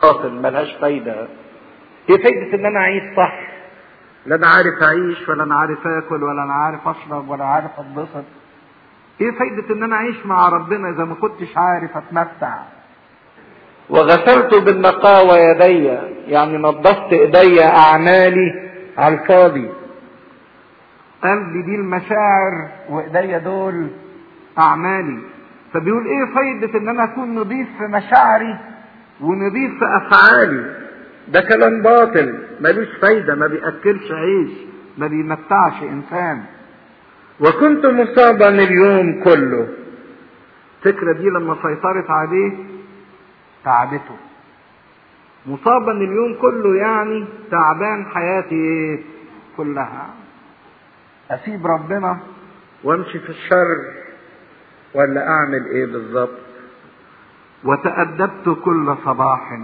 باطل ملهاش فايدة ايه فايدة ان انا اعيش صح لا انا عارف اعيش ولا انا عارف اكل ولا انا عارف اشرب ولا عارف اتبسط ايه فايدة ان انا اعيش مع ربنا اذا ما كنتش عارف اتمتع وغسلت بالنقاوة يدي يعني نظفت ايدي اعمالي على الفاضي قلبي دي المشاعر وايديا دول اعمالي فبيقول ايه فايدة ان انا اكون نظيف في مشاعري ونظيف في افعالي ده كلام باطل ملوش فايدة ما بيأكلش عيش ما بيمتعش انسان وكنت مصابا اليوم كله الفكرة دي لما سيطرت عليه تعبته مصابا اليوم كله يعني تعبان حياتي ايه كلها اسيب ربنا وامشي في الشر ولا اعمل ايه بالظبط وتأدبت كل صباح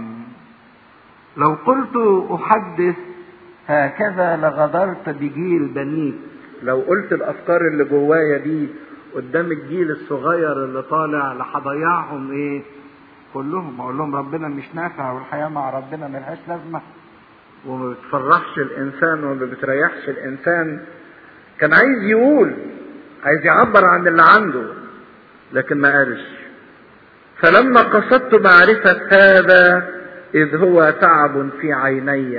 لو قلت احدث هكذا لغدرت بجيل بنيك لو قلت الافكار اللي جوايا دي قدام الجيل الصغير اللي طالع لهضيعهم ايه كلهم اقول لهم ربنا مش نافع والحياه مع ربنا ملهاش لازمه وما بتفرحش الانسان وما بتريحش الانسان كان عايز يقول عايز يعبر عن اللي عنده لكن ما قالش فلما قصدت معرفة هذا إذ هو تعب في عيني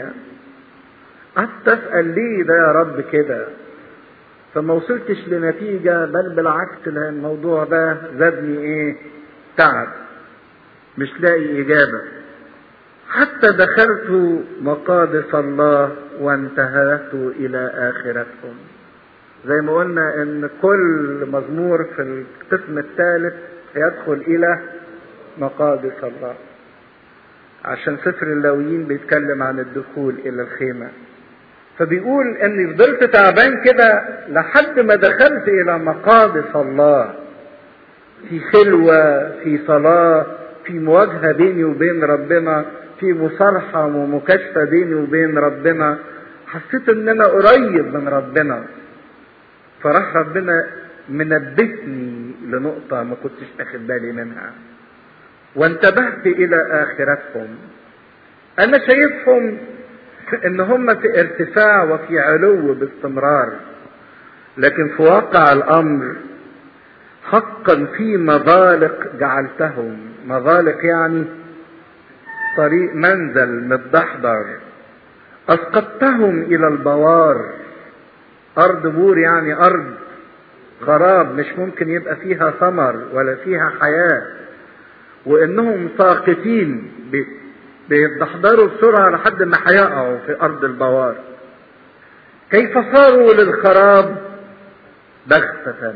قعدت أسأل ليه ده يا رب كده فما وصلتش لنتيجة بل بالعكس الموضوع ده زادني ايه تعب مش لاقي إجابة حتى دخلت مقادس الله وانتهيت إلى آخرتهم زي ما قلنا ان كل مزمور في القسم الثالث يدخل الى مقادس الله عشان سفر اللاويين بيتكلم عن الدخول الى الخيمة فبيقول اني فضلت تعبان كده لحد ما دخلت الى مقادس الله في خلوة في صلاة في مواجهة بيني وبين ربنا في مصارحة ومكاشفة بيني وبين ربنا حسيت ان انا قريب من ربنا فراح ربنا منبهني لنقطة ما كنتش اخد بالي منها وانتبهت الى اخرتهم انا شايفهم ان هم في ارتفاع وفي علو باستمرار لكن في واقع الامر حقا في مضالق جعلتهم مضالق يعني طريق منزل متدحضر اسقطتهم الى البوار ارض بور يعني ارض خراب مش ممكن يبقى فيها ثمر ولا فيها حياة وانهم ساقطين بيتدحضروا بسرعة لحد ما هيقعوا في ارض البوار كيف صاروا للخراب بغتة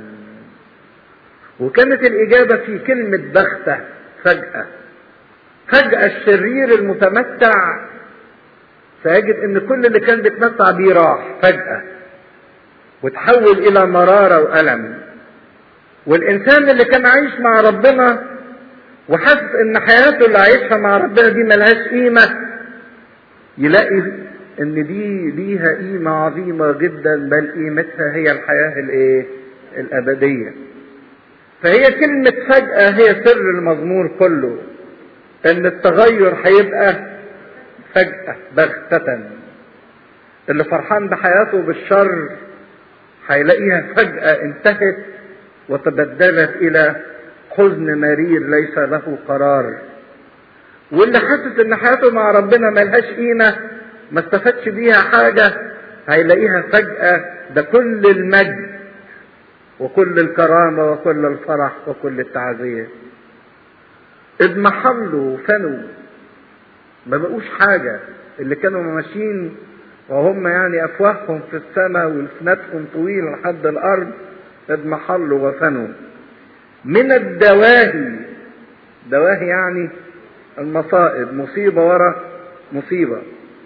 وكانت الاجابة في كلمة بغتة فجأة فجأة الشرير المتمتع سيجد ان كل اللي كان بيتمتع بيه راح فجأة وتحول الى مرارة والم والانسان اللي كان عايش مع ربنا وحاسس ان حياته اللي عايشها مع ربنا دي ملهاش قيمة يلاقي ان دي ليها قيمة عظيمة جدا بل قيمتها هي الحياة الايه الابدية فهي كلمة فجأة هي سر المزمور كله ان التغير هيبقى فجأة بغتة اللي فرحان بحياته بالشر هيلاقيها فجأة انتهت وتبدلت إلى حزن مرير ليس له قرار واللي حاسس ان حياته مع ربنا ملهاش قيمة ما استفادش بيها حاجة هيلاقيها فجأة ده كل المجد وكل الكرامة وكل الفرح وكل التعزية اضمحلوا فنوا ما بقوش حاجة اللي كانوا ماشيين وهم يعني أفواههم في السماء ولسنتهم طويلة لحد الأرض اضمحلوا وفنوا من الدواهي دواهي يعني المصائب مصيبة ورا مصيبة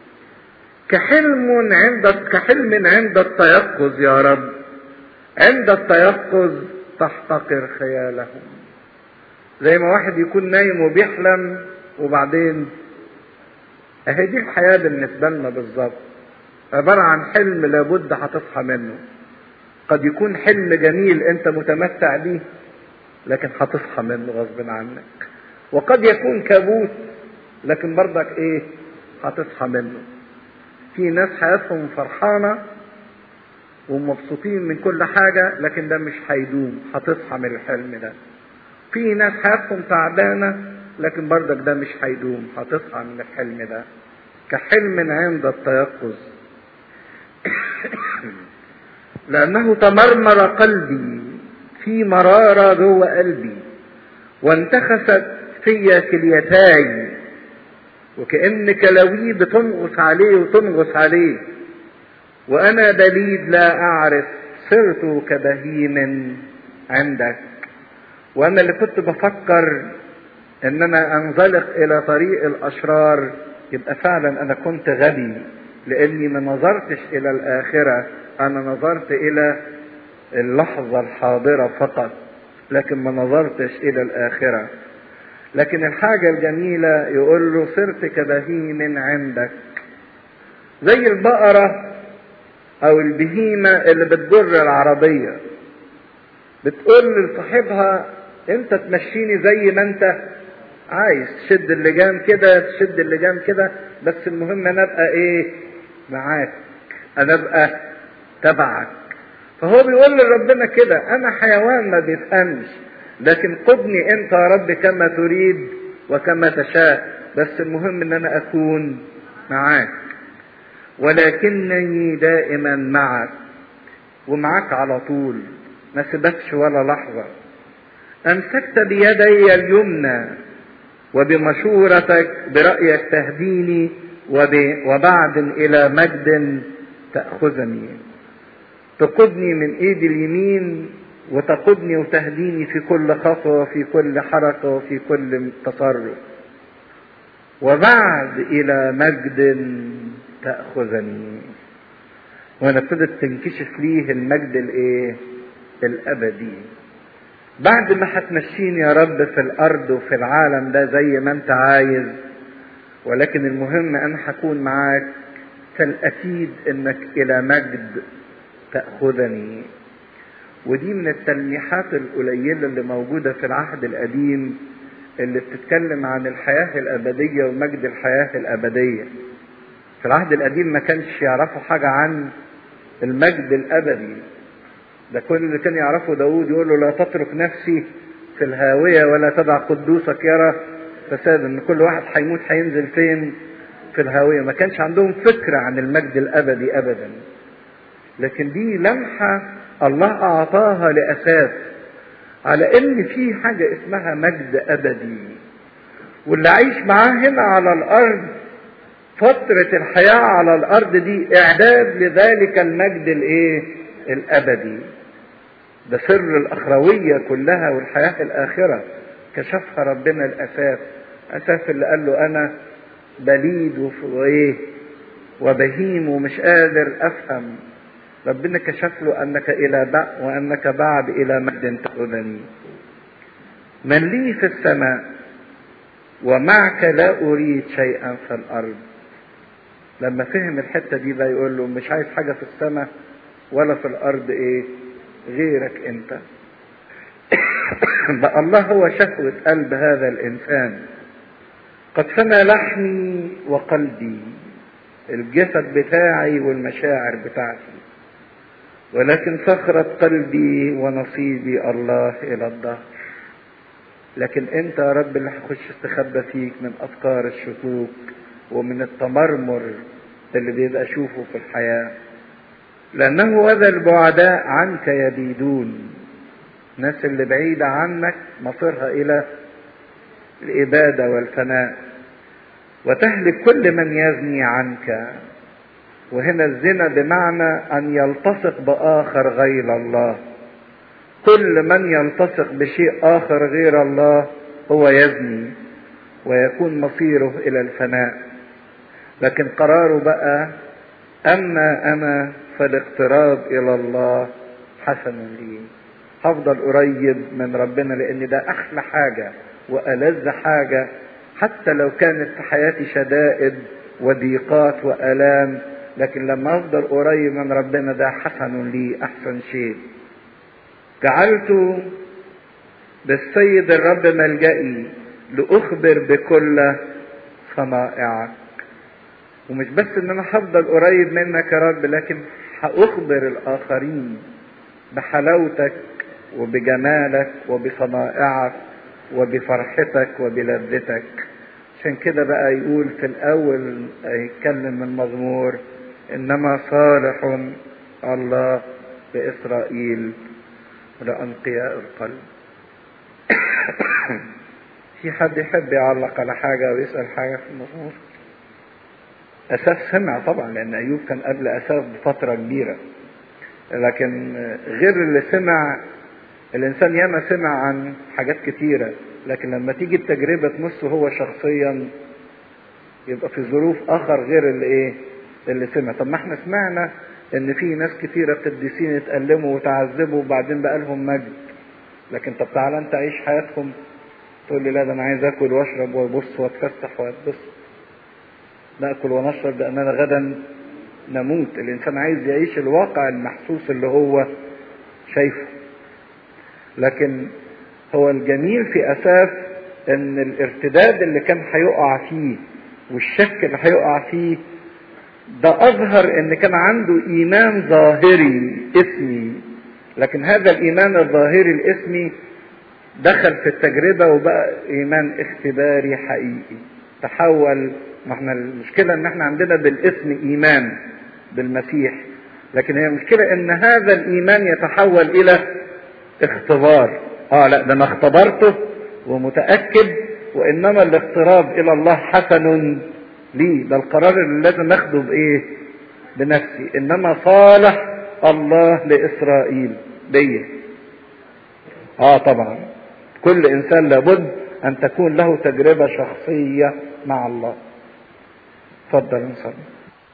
كحلم عند كحلم عند التيقظ يا رب عند التيقظ تحتقر خيالهم زي ما واحد يكون نايم وبيحلم وبعدين اهي دي الحياة بالنسبة لنا بالظبط عبارة عن حلم لابد هتصحى منه قد يكون حلم جميل انت متمتع بيه لكن هتصحى منه غصب عنك وقد يكون كابوس لكن برضك ايه هتصحى منه في ناس حياتهم فرحانة ومبسوطين من كل حاجة لكن ده مش هيدوم هتصحى من الحلم ده في ناس حياتهم تعبانة لكن برضك ده مش هيدوم هتصحى من الحلم ده كحلم عند التيقظ لأنه تمرمر قلبي في مرارة جوه قلبي وانتخست في كليتاي وكأن كلاوي بتنغص عليه وتنغص عليه وأنا بليد لا أعرف صرت كبهيم عندك وأنا اللي كنت بفكر إن أنا أنزلق إلى طريق الأشرار يبقى فعلا أنا كنت غبي لأني ما نظرتش إلى الآخرة أنا نظرت إلى اللحظة الحاضرة فقط لكن ما نظرتش إلى الآخرة لكن الحاجة الجميلة يقول له صرت كبهيم عندك زي البقرة أو البهيمة اللي بتجر العربية بتقول لصاحبها أنت تمشيني زي ما أنت عايز تشد اللجام كده تشد اللجام كده بس المهم أنا أبقى إيه معاك أنا أبقى تبعك فهو بيقول لربنا كده أنا حيوان ما بيفهمش لكن قدني انت يا رب كما تريد وكما تشاء بس المهم ان انا اكون معاك ولكنني دائما معك ومعاك على طول ما سبكش ولا لحظة امسكت بيدي اليمنى وبمشورتك برأيك تهديني وبعد الى مجد تأخذني تقودني من ايدي اليمين وتقودني وتهديني في كل خطوة وفي كل حركة وفي كل تصرف وبعد إلى مجد تأخذني وأنا ابتدت تنكشف ليه المجد الإيه؟ الأبدي بعد ما هتمشيني يا رب في الأرض وفي العالم ده زي ما أنت عايز ولكن المهم أنا هكون معاك فالأكيد إنك إلى مجد تأخذني ودي من التلميحات القليلة اللي موجودة في العهد القديم اللي بتتكلم عن الحياة الأبدية ومجد الحياة الأبدية في العهد القديم ما كانش يعرفوا حاجة عن المجد الأبدي ده كل اللي كان يعرفه داود يقول له لا تترك نفسي في الهاوية ولا تدع قدوسك يرى فساد ان كل واحد هيموت هينزل فين في الهاوية ما كانش عندهم فكرة عن المجد الأبدي أبدا لكن دي لمحة الله أعطاها لأساس على إن في حاجة اسمها مجد أبدي واللي عايش معاه هنا على الأرض فترة الحياة على الأرض دي إعداد لذلك المجد الإيه؟ الأبدي ده سر الأخروية كلها والحياة الآخرة كشفها ربنا الأساس أساس اللي قال له أنا بليد وإيه وبهيم ومش قادر أفهم ربنا كشف له انك الى بعد وانك بعد الى مجد تاخذني من لي في السماء ومعك لا اريد شيئا في الارض لما فهم الحته دي بقى يقول له مش عايز حاجه في السماء ولا في الارض ايه غيرك انت بقى الله هو شهوة قلب هذا الإنسان قد فنى لحمي وقلبي الجسد بتاعي والمشاعر بتاعتي ولكن صخرة قلبي ونصيبي الله إلى الدهر لكن أنت يا رب اللي هخش استخبى فيك من أفكار الشكوك ومن التمرمر اللي بيبقى أشوفه في الحياة لأنه وذا البعداء عنك يبيدون الناس اللي بعيدة عنك مصيرها إلى الإبادة والفناء وتهلك كل من يزني عنك وهنا الزنا بمعنى أن يلتصق بآخر غير الله كل من يلتصق بشيء آخر غير الله هو يزني ويكون مصيره إلى الفناء لكن قراره بقى أما أنا فالاقتراب إلى الله حسن لي هفضل قريب من ربنا لأن ده أحلى حاجة وألذ حاجة حتى لو كانت في حياتي شدائد وضيقات وآلام لكن لما أفضل قريب من ربنا ده حسن لي أحسن شيء جعلت بالسيد الرب ملجئي لأخبر بكل صنائعك ومش بس ان انا هفضل قريب منك يا رب لكن هاخبر الاخرين بحلاوتك وبجمالك وبصنائعك وبفرحتك وبلذتك عشان كده بقى يقول في الاول يتكلم المزمور انما صالح الله باسرائيل لانقياء القلب في حد يحب يعلق على حاجة ويسأل حاجة في المزمور أساف سمع طبعا لأن أيوب كان قبل أساف بفترة كبيرة لكن غير اللي سمع الإنسان ياما سمع عن حاجات كتيرة لكن لما تيجي التجربة تمسه هو شخصيا يبقى في ظروف آخر غير اللي إيه اللي سمع طب ما احنا سمعنا إن في ناس كتيرة قديسين اتألموا وتعذبوا وبعدين بقى لهم مجد لكن طب تعالى أنت عيش حياتهم تقول لي لا ده أنا عايز آكل وأشرب وأبص وأتفسح وأتبسط ناكل ونشرب لاننا غدا نموت الانسان عايز يعيش الواقع المحسوس اللي هو شايفه لكن هو الجميل في اساس ان الارتداد اللي كان هيقع فيه والشك اللي هيقع فيه ده اظهر ان كان عنده ايمان ظاهري اسمي لكن هذا الايمان الظاهري الاسمي دخل في التجربة وبقى ايمان اختباري حقيقي تحول ما احنا المشكلة ان احنا عندنا بالاسم ايمان بالمسيح لكن هي المشكلة ان هذا الايمان يتحول الى اختبار اه لا ده انا اختبرته ومتأكد وانما الاقتراب الى الله حسن لي ده القرار اللي لازم اخده بايه بنفسي انما صالح الله لاسرائيل بيا اه طبعا كل انسان لابد ان تكون له تجربة شخصية مع الله تفضل نصلي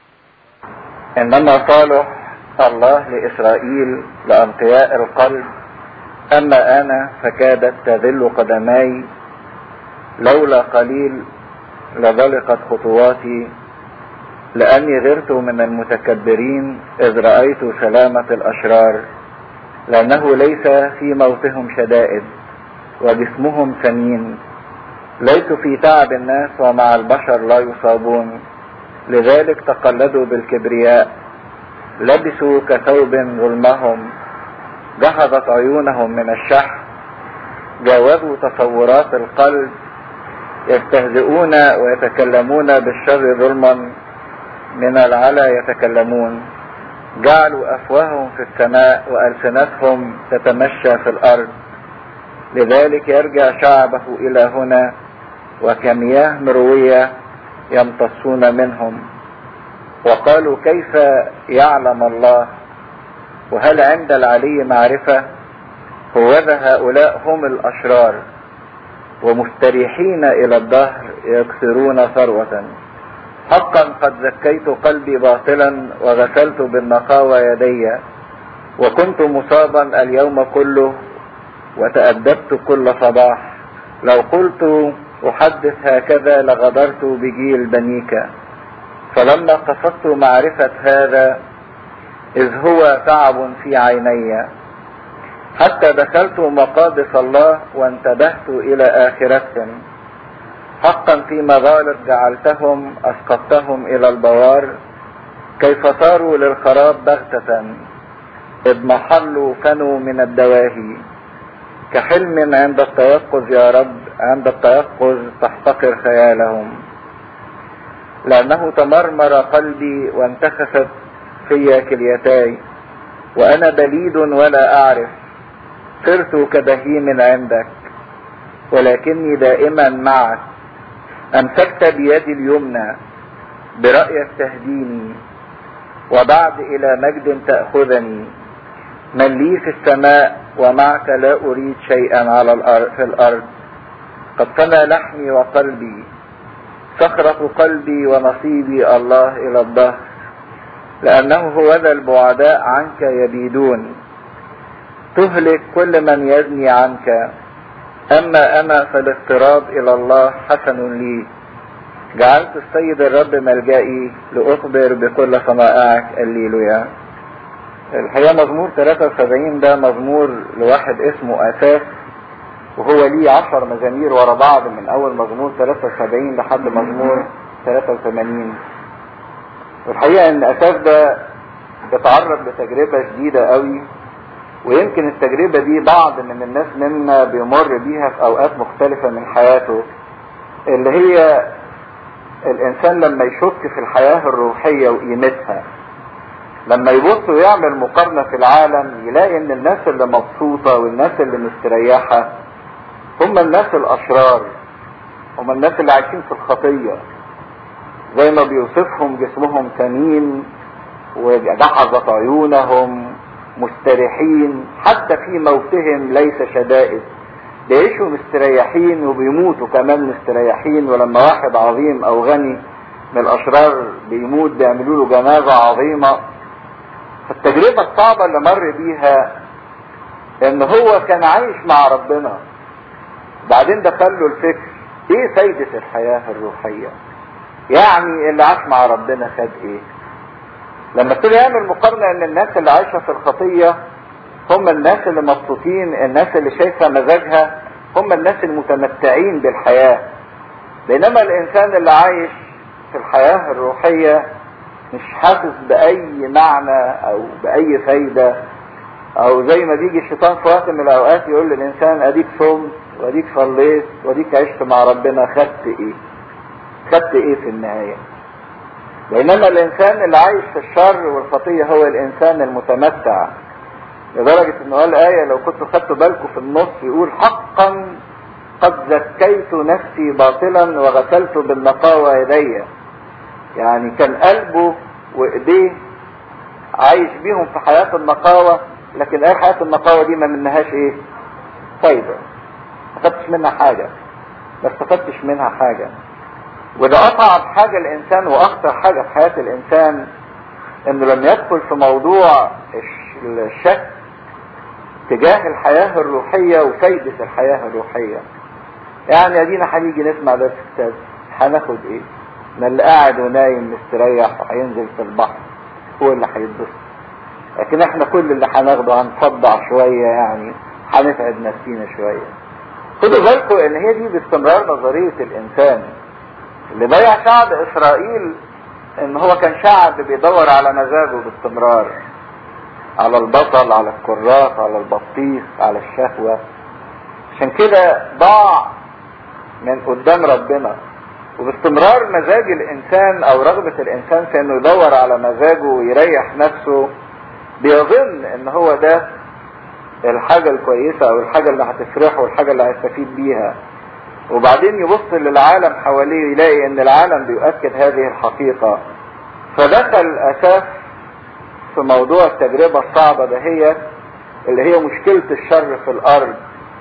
إنما صالح الله لإسرائيل لأنقياء القلب أما أنا فكادت تذل قدماي لولا قليل لضلقت خطواتي لأني غرت من المتكبرين إذ رأيت سلامة الأشرار لأنه ليس في موتهم شدائد وجسمهم سمين ليس في تعب الناس ومع البشر لا يصابون لذلك تقلدوا بالكبرياء لبسوا كثوب ظلمهم جحظت عيونهم من الشح جاوزوا تصورات القلب يستهزئون ويتكلمون بالشر ظلما من العلا يتكلمون جعلوا افواههم في السماء والسنتهم تتمشى في الارض لذلك يرجع شعبه الى هنا وكمياه مرويه يمتصون منهم وقالوا كيف يعلم الله وهل عند العلي معرفة هوذا هؤلاء هم الأشرار ومستريحين إلى الدهر يكثرون ثروة حقا قد زكيت قلبي باطلا وغسلت بالنقاوى يدي وكنت مصابا اليوم كله وتأدبت كل صباح لو قلت أحدث هكذا لغدرت بجيل بنيك فلما قصدت معرفة هذا إذ هو تعب في عيني حتى دخلت مقادس الله وانتبهت إلى آخرتهم حقا في مغالق جعلتهم أسقطتهم إلى البوار كيف صاروا للخراب بغتة إذ محلوا فنوا من الدواهي كحلم عند التيقظ يا رب عند التيقظ تحتقر خيالهم لأنه تمرمر قلبي وانتخست في كليتاي وأنا بليد ولا أعرف صرت كبهيم عندك ولكني دائما معك أمسكت بيدي اليمنى برأيك تهديني وبعد إلى مجد تأخذني من لي في السماء ومعك لا أريد شيئا على الأرض في الأرض قد فنى لحمي وقلبي صخرة قلبي ونصيبي الله إلى الظهر لأنه هو ذا البعداء عنك يبيدون تهلك كل من يزني عنك أما أنا فالاقتراب إلى الله حسن لي جعلت السيد الرب ملجئي لأخبر بكل صنائعك الليلويا الحقيقة مزمور 73 ده مزمور لواحد اسمه أساس وهو ليه عشر مزامير ورا بعض من اول مزمور 73 لحد مزمور 83 والحقيقة ان اساس ده بيتعرض لتجربة شديدة قوي ويمكن التجربة دي بعض من الناس منا بيمر بيها في اوقات مختلفة من حياته اللي هي الانسان لما يشك في الحياة الروحية وقيمتها لما يبص ويعمل مقارنة في العالم يلاقي ان الناس اللي مبسوطة والناس اللي مستريحة هم الناس الاشرار هم الناس اللي عايشين في الخطية زي ما بيوصفهم جسمهم ثمين ودحظت عيونهم مستريحين حتى في موتهم ليس شدائد بيعيشوا مستريحين وبيموتوا كمان مستريحين ولما واحد عظيم او غني من الاشرار بيموت بيعملوا له جنازة عظيمة فالتجربة الصعبة اللي مر بيها ان هو كان عايش مع ربنا بعدين دخل له الفكر ايه فايدة الحياة الروحية يعني اللي عاش مع ربنا خد ايه لما ابتدى يعمل مقارنة ان الناس اللي عايشة في الخطية هم الناس اللي مبسوطين الناس اللي شايفة مزاجها هم الناس المتمتعين بالحياة بينما الانسان اللي عايش في الحياة الروحية مش حاسس بأي معنى أو بأي فايدة أو زي ما بيجي الشيطان في وقت من الأوقات يقول للإنسان أديك صمت وأديك صليت وأديك عشت مع ربنا خدت إيه؟ خدت إيه في النهاية؟ بينما الإنسان اللي عايش في الشر والخطية هو الإنسان المتمتع لدرجة إنه قال آية لو كنتوا خدتوا بالكم في النص يقول حقا قد زكيت نفسي باطلا وغسلت بالنقاوى يدي يعني كان قلبه وايديه عايش بيهم في حياة النقاوة لكن ايه حياة النقاوة دي ما منهاش ايه فايدة ما خدتش منها حاجة ما استفدتش منها حاجة وده اصعب حاجة الانسان واخطر حاجة في حياة الانسان انه لما يدخل في موضوع الشك تجاه الحياة الروحية وفايدة الحياة الروحية يعني ادينا هنيجي نسمع درس كتاب هناخد ايه ما اللي قاعد ونايم مستريح وهينزل في البحر هو اللي هيتبسط لكن احنا كل اللي هناخده هنصدع شوية يعني هنتعب نفسينا شوية خدوا بالكم ان هي دي باستمرار نظرية الانسان اللي ضيع شعب اسرائيل ان هو كان شعب بيدور على مزاجه باستمرار على البطل على الكراس على البطيخ على الشهوة عشان كده ضاع من قدام ربنا وباستمرار مزاج الانسان او رغبة الانسان في انه يدور على مزاجه ويريح نفسه بيظن ان هو ده الحاجة الكويسة او الحاجة اللي هتفرحه والحاجة اللي هيستفيد بيها وبعدين يبص للعالم حواليه يلاقي ان العالم بيؤكد هذه الحقيقة فدخل اساس في موضوع التجربة الصعبة دهيت اللي هي مشكلة الشر في الارض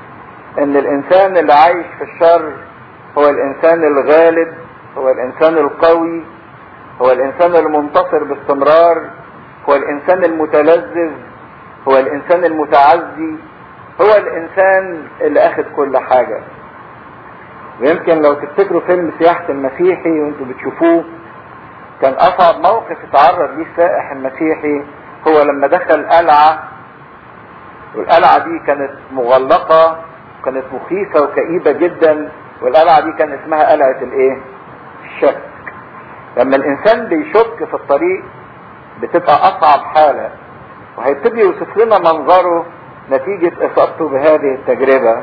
ان الانسان اللي عايش في الشر هو الانسان الغالب هو الانسان القوي هو الانسان المنتصر باستمرار هو الانسان المتلذذ هو الانسان المتعزي هو الانسان اللي اخذ كل حاجة ويمكن لو تفتكروا فيلم سياحة المسيحي وانتوا بتشوفوه كان اصعب موقف اتعرض ليه السائح المسيحي هو لما دخل قلعة والقلعة دي كانت مغلقة وكانت مخيفة وكئيبة جدا والقلعة دي كان اسمها قلعة الايه الشك لما الانسان بيشك في الطريق بتبقى اصعب حالة وهيبتدي يوصف لنا منظره نتيجة اصابته بهذه التجربة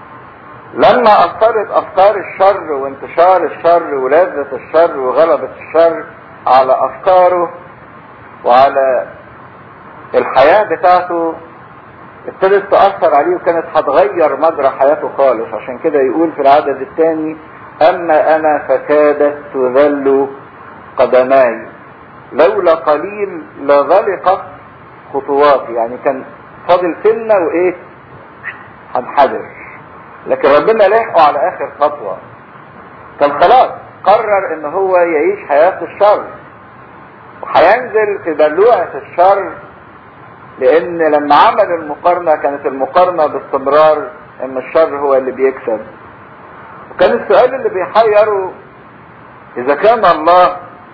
لما اثرت افكار الشر وانتشار الشر ولذة الشر وغلبة الشر على افكاره وعلى الحياة بتاعته ابتدت تأثر عليه وكانت هتغير مجرى حياته خالص عشان كده يقول في العدد الثاني اما انا فكادت تذل قدماي لولا قليل لغلقت خطواتي يعني كان فاضل سنة وايه هنحدر لكن ربنا لحقه على اخر خطوة كان خلاص قرر ان هو يعيش حياة الشر وهينزل في بلوعة الشر لان لما عمل المقارنة كانت المقارنة باستمرار ان الشر هو اللي بيكسب وكان السؤال اللي بيحيره اذا كان الله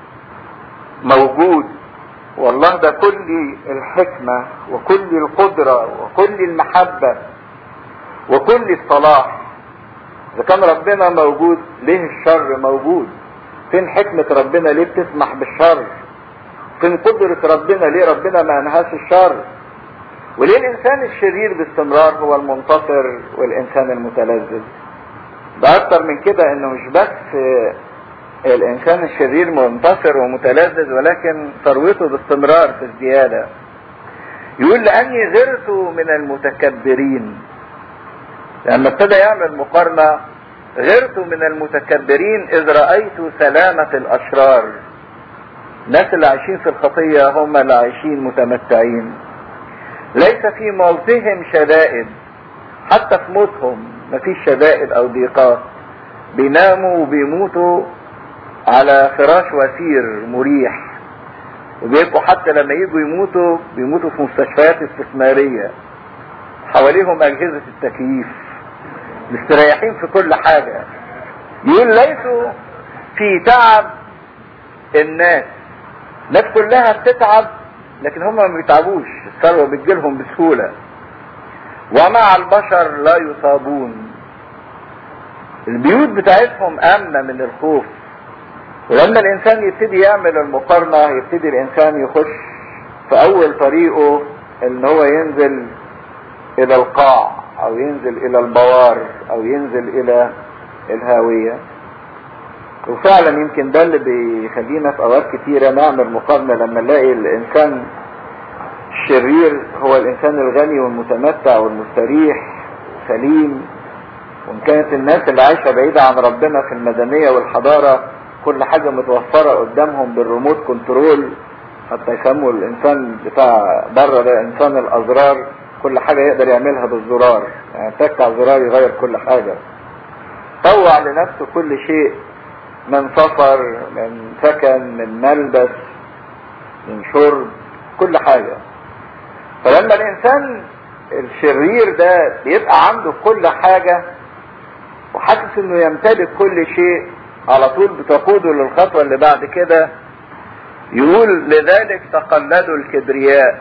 موجود والله ده كل الحكمة وكل القدرة وكل المحبة وكل الصلاح اذا كان ربنا موجود ليه الشر موجود فين حكمة ربنا ليه بتسمح بالشر فين قدرة ربنا ليه ربنا ما انهاش الشر وليه الانسان الشرير باستمرار هو المنتصر والانسان المتلذذ ده اكتر من كده انه مش بس الانسان الشرير منتصر ومتلذذ ولكن ثروته باستمرار في الزيادة يقول لاني غرت من المتكبرين لما ابتدى يعمل مقارنة غرت من المتكبرين اذ رأيت سلامة الاشرار الناس اللي عايشين في الخطية هم اللي عايشين متمتعين ليس في موتهم شدائد حتى في موتهم مفيش شدائد او ضيقات بيناموا وبيموتوا على فراش وثير مريح وبيبقوا حتى لما يجوا يموتوا بيموتوا في مستشفيات استثمارية حواليهم اجهزة التكييف مستريحين في كل حاجة يقول ليسوا في تعب الناس الناس كلها بتتعب لكن هم ما بيتعبوش الثروة بتجيلهم بسهولة ومع البشر لا يصابون البيوت بتاعتهم امنة من الخوف ولما الانسان يبتدي يعمل المقارنة يبتدي الانسان يخش في اول طريقه ان هو ينزل الى القاع او ينزل الى البوار او ينزل الى الهاوية وفعلا يمكن ده اللي بيخلينا في اوقات كتيرة نعمل مقارنة لما نلاقي الانسان الشرير هو الانسان الغني والمتمتع والمستريح سليم وان كانت الناس اللي عايشة بعيدة عن ربنا في المدنية والحضارة كل حاجة متوفرة قدامهم بالريموت كنترول حتى يسموا الانسان بتاع بره ده انسان الازرار كل حاجة يقدر يعملها بالزرار يعني تك على الزرار يغير كل حاجة طوع لنفسه كل شيء من سفر من سكن من ملبس من شرب كل حاجة فلما الانسان الشرير ده بيبقى عنده كل حاجة وحاسس انه يمتلك كل شيء على طول بتقوده للخطوة اللي بعد كده يقول لذلك تقلدوا الكبرياء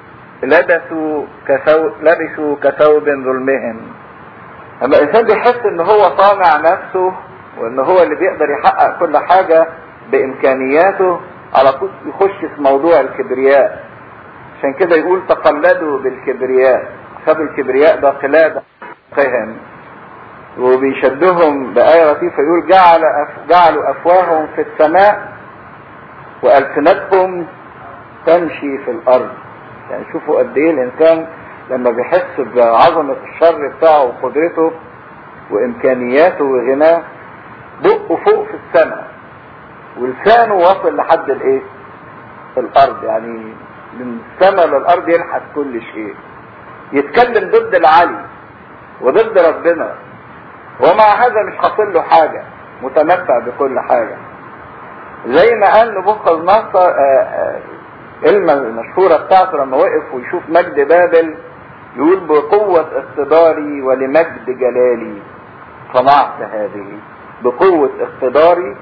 لبسوا كثوب لبسوا كثوب ظلمهم اما الانسان بيحس ان هو صانع نفسه وان هو اللي بيقدر يحقق كل حاجة بامكانياته على طول يخش في موضوع الكبرياء عشان كده يقول تقلدوا بالكبرياء خدوا الكبرياء ده قلادة فهم وبيشدهم بآية لطيفة يقول جعل أف... جعلوا أفواههم في السماء وألسنتهم تمشي في الأرض يعني شوفوا قد إيه الإنسان لما بيحس بعظمة الشر بتاعه وقدرته وإمكانياته وغناه بقه فوق في السماء ولسانه واصل لحد الإيه؟ الأرض يعني من السماء للأرض يلحس كل شيء يتكلم ضد العلي وضد ربنا ومع هذا مش حاصل له حاجة متمتع بكل حاجة زي ما قال نبوخذ نصر الكلمة المشهورة بتاعته لما وقف ويشوف مجد بابل يقول بقوة اقتداري ولمجد جلالي صنعت هذه بقوة اقتداري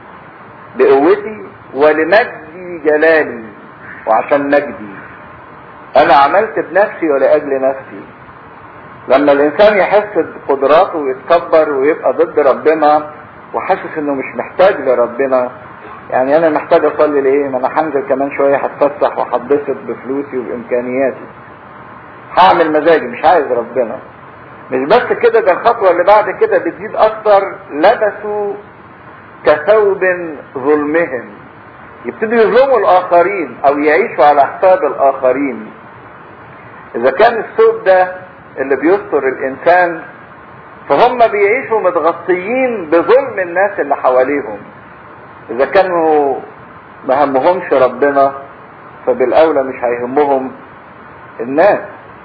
بقوتي ولمجد جلالي وعشان مجدي انا عملت بنفسي ولاجل نفسي لما الانسان يحس بقدراته ويتكبر ويبقى ضد ربنا وحاسس انه مش محتاج لربنا يعني انا محتاج اصلي لايه ما انا هنزل كمان شويه هتفسح وهتبسط بفلوسي وبامكانياتي هعمل مزاجي مش عايز ربنا مش بس كده ده الخطوه اللي بعد كده بتزيد اكتر لبسوا كثوب ظلمهم يبتدوا يظلموا الاخرين او يعيشوا على حساب الاخرين اذا كان الثوب ده اللي بيستر الانسان فهم بيعيشوا متغطيين بظلم الناس اللي حواليهم اذا كانوا ما همهمش ربنا فبالاولى مش هيهمهم الناس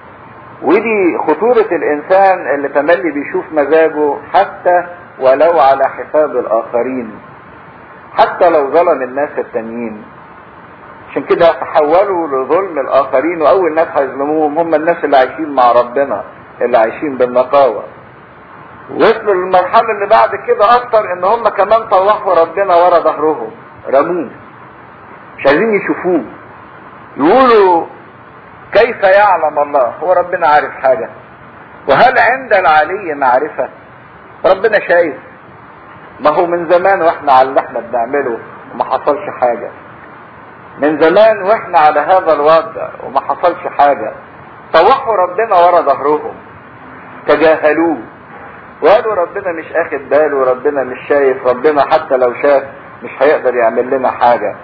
ودي خطورة الانسان اللي تملي بيشوف مزاجه حتى ولو على حساب الاخرين حتى لو ظلم الناس التانيين عشان كده تحولوا لظلم الاخرين واول ناس هيظلموهم هم الناس اللي عايشين مع ربنا اللي عايشين بالنقاوة وصلوا للمرحلة اللي بعد كده اكتر ان هم كمان طوحوا ربنا ورا ظهرهم رموه مش عايزين يشوفوه يقولوا كيف يعلم الله هو ربنا عارف حاجة وهل عند العلي معرفة ربنا شايف ما هو من زمان واحنا على اللي احنا بنعمله وما حصلش حاجة من زمان واحنا على هذا الوضع وما حصلش حاجة طوحوا ربنا ورا ظهرهم تجاهلوه وقالوا ربنا مش اخد باله ربنا مش شايف ربنا حتى لو شاف مش هيقدر يعمل لنا حاجة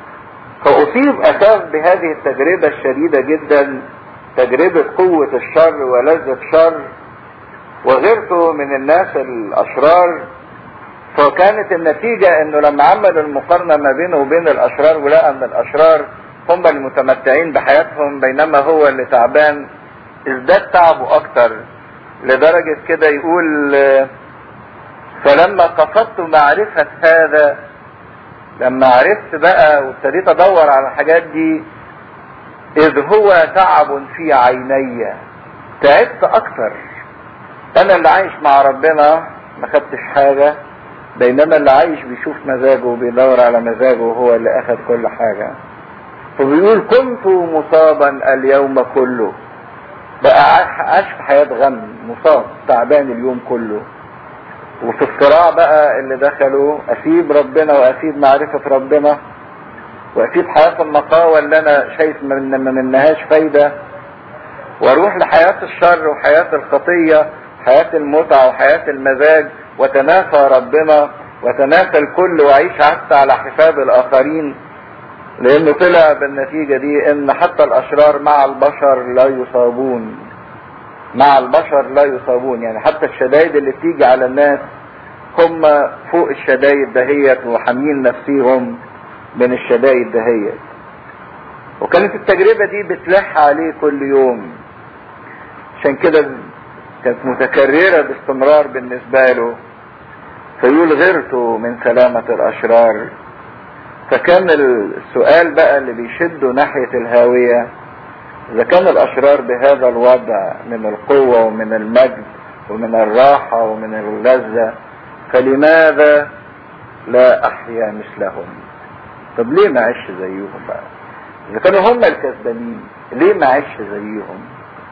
فأصيب أساس بهذه التجربة الشديدة جدا تجربة قوة الشر ولذة شر وغيرته من الناس الأشرار فكانت النتيجة انه لما عمل المقارنة ما بينه وبين الاشرار ولقى ان الاشرار هم المتمتعين بحياتهم بينما هو اللي تعبان ازداد تعبه اكتر لدرجة كده يقول فلما قصدت معرفة هذا لما عرفت بقى وابتديت ادور على الحاجات دي اذ هو تعب في عيني تعبت اكتر انا اللي عايش مع ربنا ما خدتش حاجة بينما اللي عايش بيشوف مزاجه وبيدور على مزاجه هو اللي اخذ كل حاجة فبيقول كنت مصابا اليوم كله بقى عاش في حياة غم مصاب تعبان اليوم كله وفي الصراع بقى اللي دخله اسيب ربنا واسيب معرفة ربنا واسيب حياة النقاوة اللي انا شايف من ما منهاش فايدة واروح لحياة الشر وحياة الخطية حياة المتعة وحياة المزاج وتنافى ربنا وتنافى الكل واعيش حتى على حساب الاخرين لانه طلع بالنتيجة دي ان حتى الاشرار مع البشر لا يصابون مع البشر لا يصابون يعني حتى الشدائد اللي بتيجي على الناس هم فوق الشدائد دهيت وحامين نفسيهم من الشدائد دهيت وكانت التجربة دي بتلح عليه كل يوم عشان كده كانت متكررة باستمرار بالنسبة له فيقول غرت من سلامة الأشرار فكان السؤال بقى اللي بيشده ناحية الهاوية إذا كان الأشرار بهذا الوضع من القوة ومن المجد ومن الراحة ومن اللذة فلماذا لا أحيا مثلهم طب ليه ما عيش زيهم بقى إذا كانوا هم الكسبانين ليه ما عيش زيهم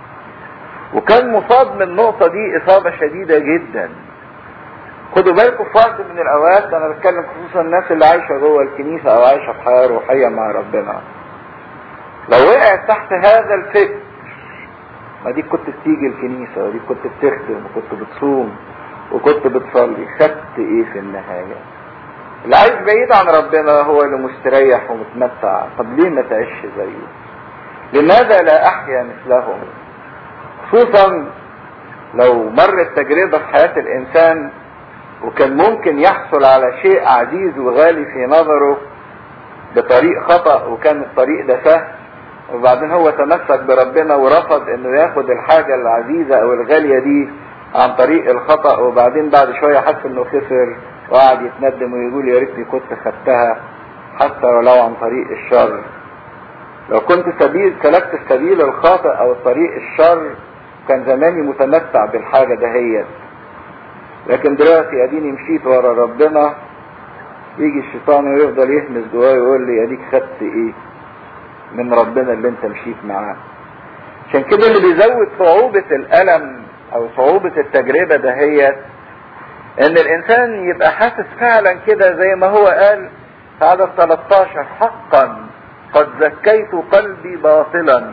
وكان مصاب من النقطة دي إصابة شديدة جدا خدوا بالكم في وقت من الأوقات أنا بتكلم خصوصا الناس اللي عايشة جوه الكنيسة أو عايشة في حياة روحية مع ربنا لو وقعت تحت هذا الفكر ما دي كنت بتيجي الكنيسة ودي كنت بتخدم وكنت بتصوم وكنت بتصلي خدت ايه في النهاية اللي عايش بعيد عن ربنا هو اللي مستريح ومتمتع طب ليه ما تعيش زيه لماذا لا احيا مثلهم خصوصا لو مرت تجربة في حياة الانسان وكان ممكن يحصل على شيء عزيز وغالي في نظره بطريق خطأ وكان الطريق ده سهل وبعدين هو تمسك بربنا ورفض انه ياخد الحاجة العزيزة او الغالية دي عن طريق الخطأ وبعدين بعد شوية حس انه خسر وقعد يتندم ويقول يا ريتني كنت خدتها حتى ولو عن طريق الشر لو كنت سبيل سلكت السبيل الخاطئ او الطريق الشر كان زماني متمتع بالحاجة دهيت لكن دلوقتي اديني مشيت ورا ربنا يجي الشيطان ويفضل يهمس جوايا ويقول لي اديك خدت ايه من ربنا اللي انت مشيت معاه عشان كده اللي بيزود صعوبة الألم أو صعوبة التجربة دهيت إن الإنسان يبقى حاسس فعلا كده زي ما هو قال في عدد 13 حقا قد زكيت قلبي باطلا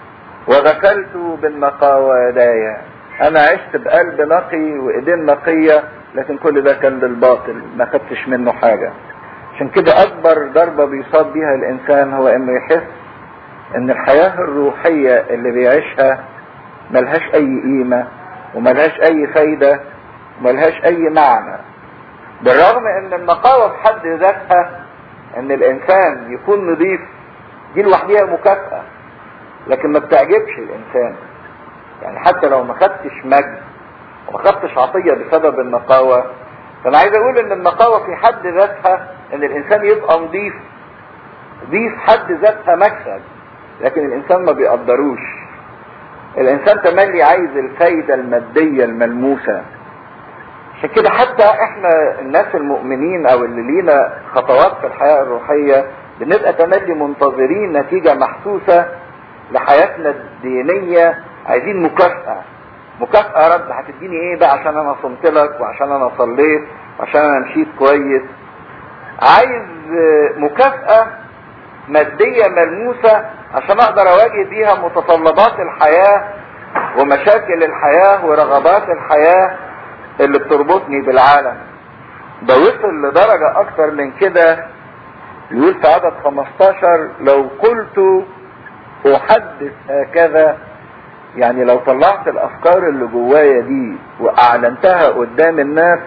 وغسلت بالنقاوى يدايا أنا عشت بقلب نقي وإيدين نقية لكن كل ده كان للباطل ما خدتش منه حاجة عشان كده أكبر ضربة بيصاب بيها الإنسان هو إنه يحس ان الحياة الروحية اللي بيعيشها ملهاش اي قيمة وملهاش اي فايدة وملهاش اي معنى بالرغم ان النقاوة في حد ذاتها ان الانسان يكون نظيف دي لوحديها مكافأة لكن ما بتعجبش الانسان يعني حتى لو ما خدتش مجد وما خدتش عطية بسبب النقاوة فانا عايز اقول ان النقاوة في حد ذاتها ان الانسان يبقى نظيف دي في حد ذاتها مكسب لكن الانسان ما بيقدروش الانسان تملي عايز الفايدة المادية الملموسة عشان كده حتى احنا الناس المؤمنين او اللي لينا خطوات في الحياة الروحية بنبقى تملي منتظرين نتيجة محسوسة لحياتنا الدينية عايزين مكافأة مكافأة رب هتديني ايه بقى عشان انا صمت لك وعشان انا صليت وعشان انا مشيت كويس عايز مكافأة مادية ملموسة عشان اقدر اواجه بيها متطلبات الحياة ومشاكل الحياة ورغبات الحياة اللي بتربطني بالعالم ده وصل لدرجة اكتر من كده يقول في عدد 15 لو قلت احدث هكذا يعني لو طلعت الافكار اللي جوايا دي واعلنتها قدام الناس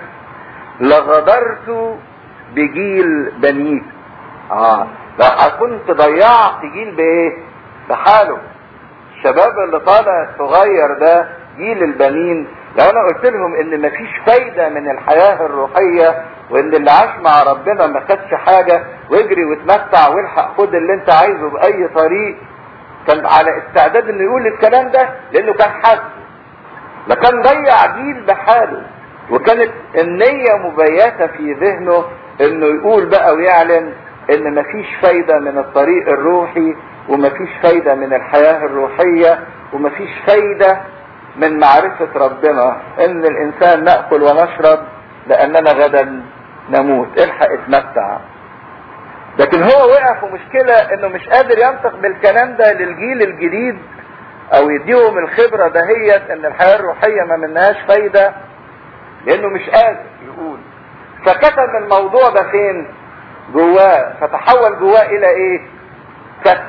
لغدرت بجيل بنيك اه لو كنت ضيعت جيل بايه بحاله الشباب اللي طالع الصغير ده جيل البنين لو انا قلت لهم ان مفيش فايدة من الحياة الروحية وان اللي عاش مع ربنا ما خدش حاجة واجري واتمتع والحق خد اللي انت عايزه باي طريق كان على استعداد انه يقول الكلام ده لانه كان حاسس لكان ضيع جيل بحاله وكانت النية مبيتة في ذهنه انه يقول بقى ويعلن ان مفيش فايدة من الطريق الروحي ومفيش فايدة من الحياة الروحية ومفيش فايدة من معرفة ربنا ان الانسان نأكل ونشرب لاننا غدا نموت الحق اتمتع لكن هو وقع في مشكلة انه مش قادر ينطق بالكلام ده للجيل الجديد او يديهم الخبرة دهيت ان الحياة الروحية ما منهاش فايدة لانه مش قادر يقول فكتم الموضوع ده فين جواه فتحول جواه الى ايه كتم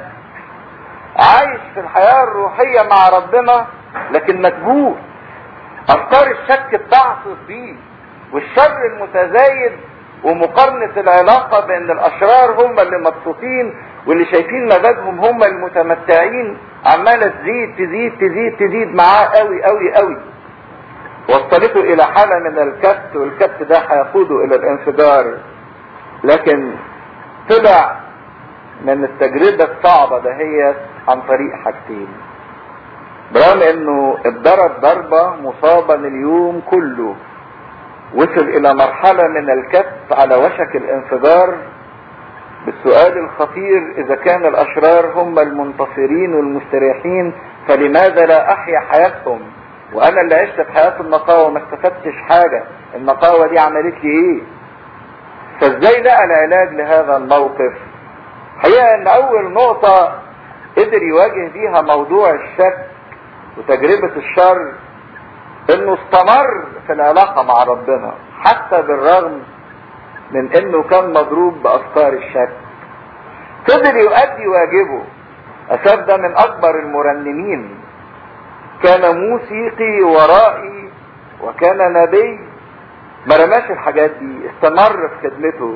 عايش في الحياة الروحية مع ربنا لكن مكبوت افكار الشك بتعصف بيه والشر المتزايد ومقارنة العلاقة بين الاشرار هم اللي مبسوطين واللي شايفين مزاجهم هم المتمتعين عمالة تزيد تزيد تزيد تزيد معاه قوي قوي قوي وصلته الى حالة من الكبت والكبت ده هيقوده الى الانفجار لكن طلع من التجربة الصعبة دهيت عن طريق حاجتين برغم انه اتضرب ضربة مصابا اليوم كله وصل الى مرحلة من الكبت على وشك الانفجار بالسؤال الخطير اذا كان الاشرار هم المنتصرين والمستريحين فلماذا لا احيا حياتهم وانا اللي عشت في حياة النقاوة ما استفدتش حاجة النقاوة دي عملت لي ايه فازاي لقى العلاج لهذا الموقف حقيقة ان اول نقطة قدر يواجه بيها موضوع الشك وتجربة الشر انه استمر في العلاقة مع ربنا حتى بالرغم من انه كان مضروب بافكار الشك قدر يؤدي واجبه اساف ده من اكبر المرنمين كان موسيقي ورائي وكان نبي ما رماش الحاجات دي استمر في خدمته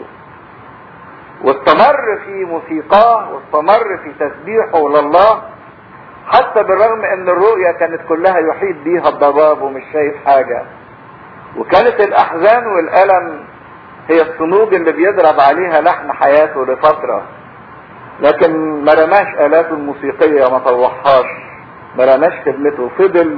واستمر في موسيقاه واستمر في تسبيحه لله حتى بالرغم ان الرؤية كانت كلها يحيط بيها الضباب ومش شايف حاجة وكانت الاحزان والالم هي الصنوج اللي بيضرب عليها لحن حياته لفترة لكن ما رماش الاته الموسيقية ما طوحهاش ما رماش خدمته فضل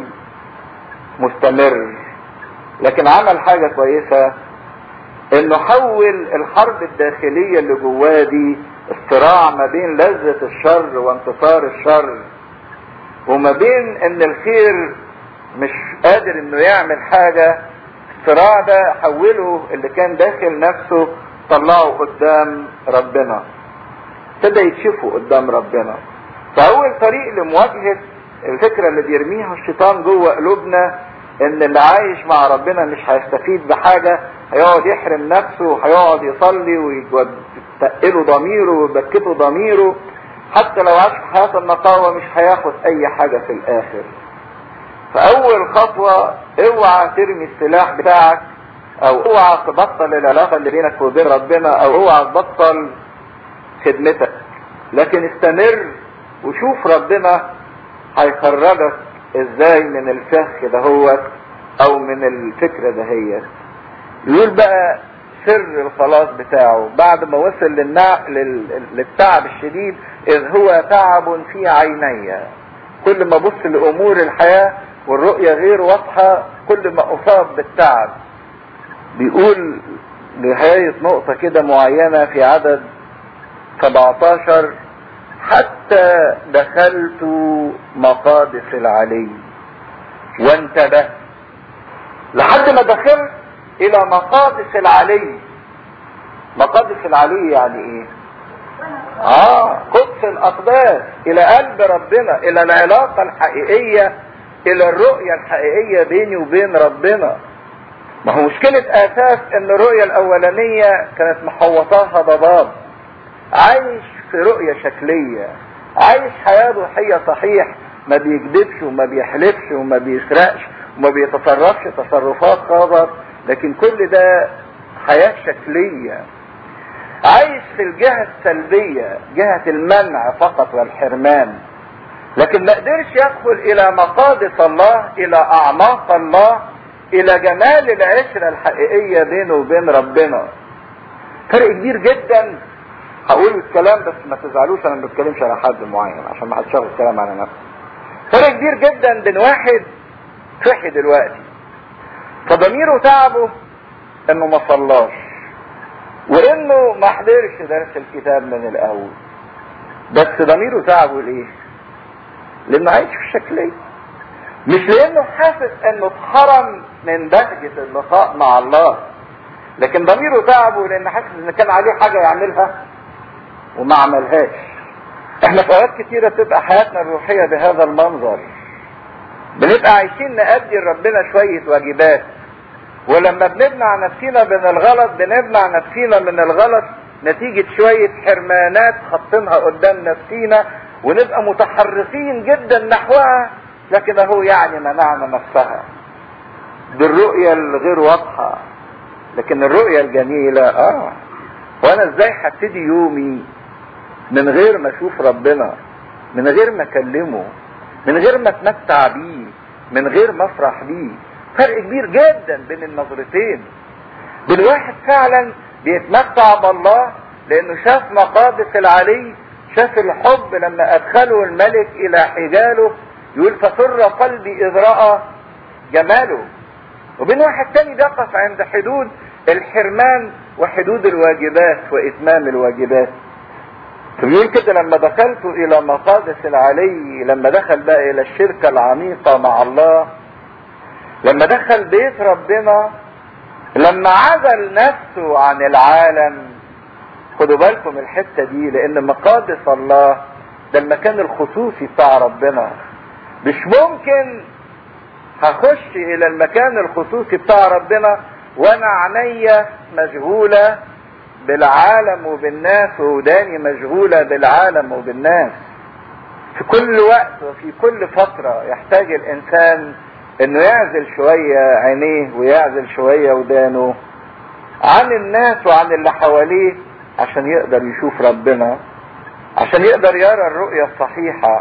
مستمر لكن عمل حاجة كويسة انه حول الحرب الداخلية اللي جواه دي الصراع ما بين لذة الشر وانتصار الشر وما بين ان الخير مش قادر انه يعمل حاجة الصراع ده حوله اللي كان داخل نفسه طلعه قدام ربنا ابتدى يكشفه قدام ربنا فاول طريق لمواجهة الفكرة اللي بيرميها الشيطان جوه قلوبنا ان اللي عايش مع ربنا مش هيستفيد بحاجة هيقعد يحرم نفسه وهيقعد يصلي ويتقله ضميره ويبكته ضميره حتى لو عاش في حياة النقاوة مش هياخد اي حاجة في الاخر فاول خطوة اوعى ترمي السلاح بتاعك او اوعى تبطل العلاقة اللي بينك وبين ربنا او اوعى تبطل خدمتك لكن استمر وشوف ربنا هيخرجك ازاي من الفخ دهوت او من الفكرة دهيت يقول بقى سر الخلاص بتاعه بعد ما وصل للنع... لل... للتعب الشديد اذ هو تعب في عيني كل ما ابص لامور الحياة والرؤية غير واضحة كل ما اصاب بالتعب بيقول نهاية نقطة كده معينة في عدد 17 حتى دخلت مقادس العلي وانتبه لحد ما دخلت الى مقادس العلي مقادس العلي يعني ايه اه قدس الاقداس الى قلب ربنا الى العلاقة الحقيقية الى الرؤية الحقيقية بيني وبين ربنا ما هو مشكلة اساس ان الرؤية الاولانية كانت محوطاها ضباب عايش في رؤية شكلية عايش حياة روحية صحيح ما بيكذبش وما بيحلفش وما بيسرقش وما بيتصرفش تصرفات غلط لكن كل ده حياة شكلية عايش في الجهة السلبية جهة المنع فقط والحرمان لكن ما قدرش يدخل الى مقادس الله الى اعماق الله الى جمال العشرة الحقيقية بينه وبين ربنا فرق كبير جدا هقول الكلام بس ما تزعلوش انا ما بتكلمش على حد معين عشان ما حدش ياخد الكلام على نفسه فرق كبير جدا بين واحد صحي دلوقتي فضميره تعبه انه ما صلاش وانه ما حضرش درس الكتاب من الاول بس ضميره تعبه ليه لانه عايش في الشكليه مش لانه حاسس انه اتحرم من بهجة اللقاء مع الله لكن ضميره تعبه لان حاسس ان كان عليه حاجة يعملها وما عملهاش احنا في اوقات كتيرة بتبقى حياتنا الروحية بهذا المنظر بنبقى عايشين نأدي لربنا شوية واجبات ولما بنمنع نفسينا من الغلط بنمنع نفسينا من الغلط نتيجة شوية حرمانات حاطينها قدام نفسينا ونبقى متحرفين جدا نحوها لكن اهو يعني منعنا نفسها بالرؤية الغير واضحة لكن الرؤية الجميلة اه وانا ازاي هبتدي يومي من غير ما اشوف ربنا من غير ما اكلمه من غير ما اتمتع بيه من غير ما افرح بيه فرق كبير جدا بين النظرتين بين واحد فعلا بيتمتع بالله لانه شاف مقادس العلي شاف الحب لما ادخله الملك الى حجاله يقول فسر قلبي اذ راى جماله وبين واحد تاني بيقف عند حدود الحرمان وحدود الواجبات واتمام الواجبات فبيقول كده لما دخلت الى مقادس العلي لما دخل بقى الى الشركة العميقة مع الله لما دخل بيت ربنا لما عزل نفسه عن العالم خدوا بالكم الحتة دي لان مقادس الله ده المكان الخصوصي بتاع ربنا مش ممكن هخش الى المكان الخصوصي بتاع ربنا وانا عينيا مشغولة بالعالم وبالناس ووداني مشغولة بالعالم وبالناس في كل وقت وفي كل فترة يحتاج الانسان انه يعزل شوية عينيه ويعزل شوية ودانه عن الناس وعن اللي حواليه عشان يقدر يشوف ربنا عشان يقدر يرى الرؤية الصحيحة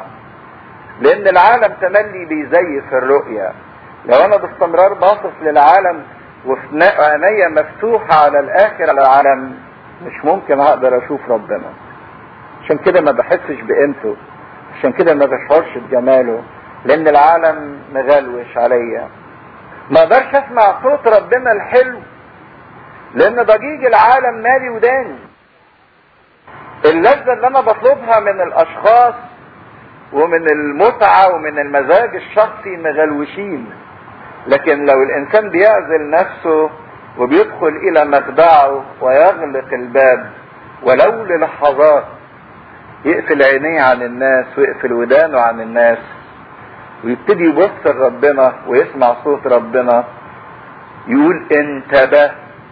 لان العالم تملي بيزيف الرؤية لو انا باستمرار باصص للعالم وفي عينيا مفتوحة على الاخر على العالم مش ممكن اقدر اشوف ربنا عشان كده ما بحسش بقيمته عشان كده ما بشعرش بجماله لان العالم مغلوش عليا ما اقدرش اسمع صوت ربنا الحلو لان ضجيج العالم مالي وداني اللذة اللي انا بطلبها من الاشخاص ومن المتعة ومن المزاج الشخصي مغلوشين لكن لو الانسان بيعزل نفسه وبيدخل الى مخدعه ويغلق الباب ولو للحظات يقفل عينيه عن الناس ويقفل ودانه عن الناس ويبتدي يبص لربنا ويسمع صوت ربنا يقول انتبه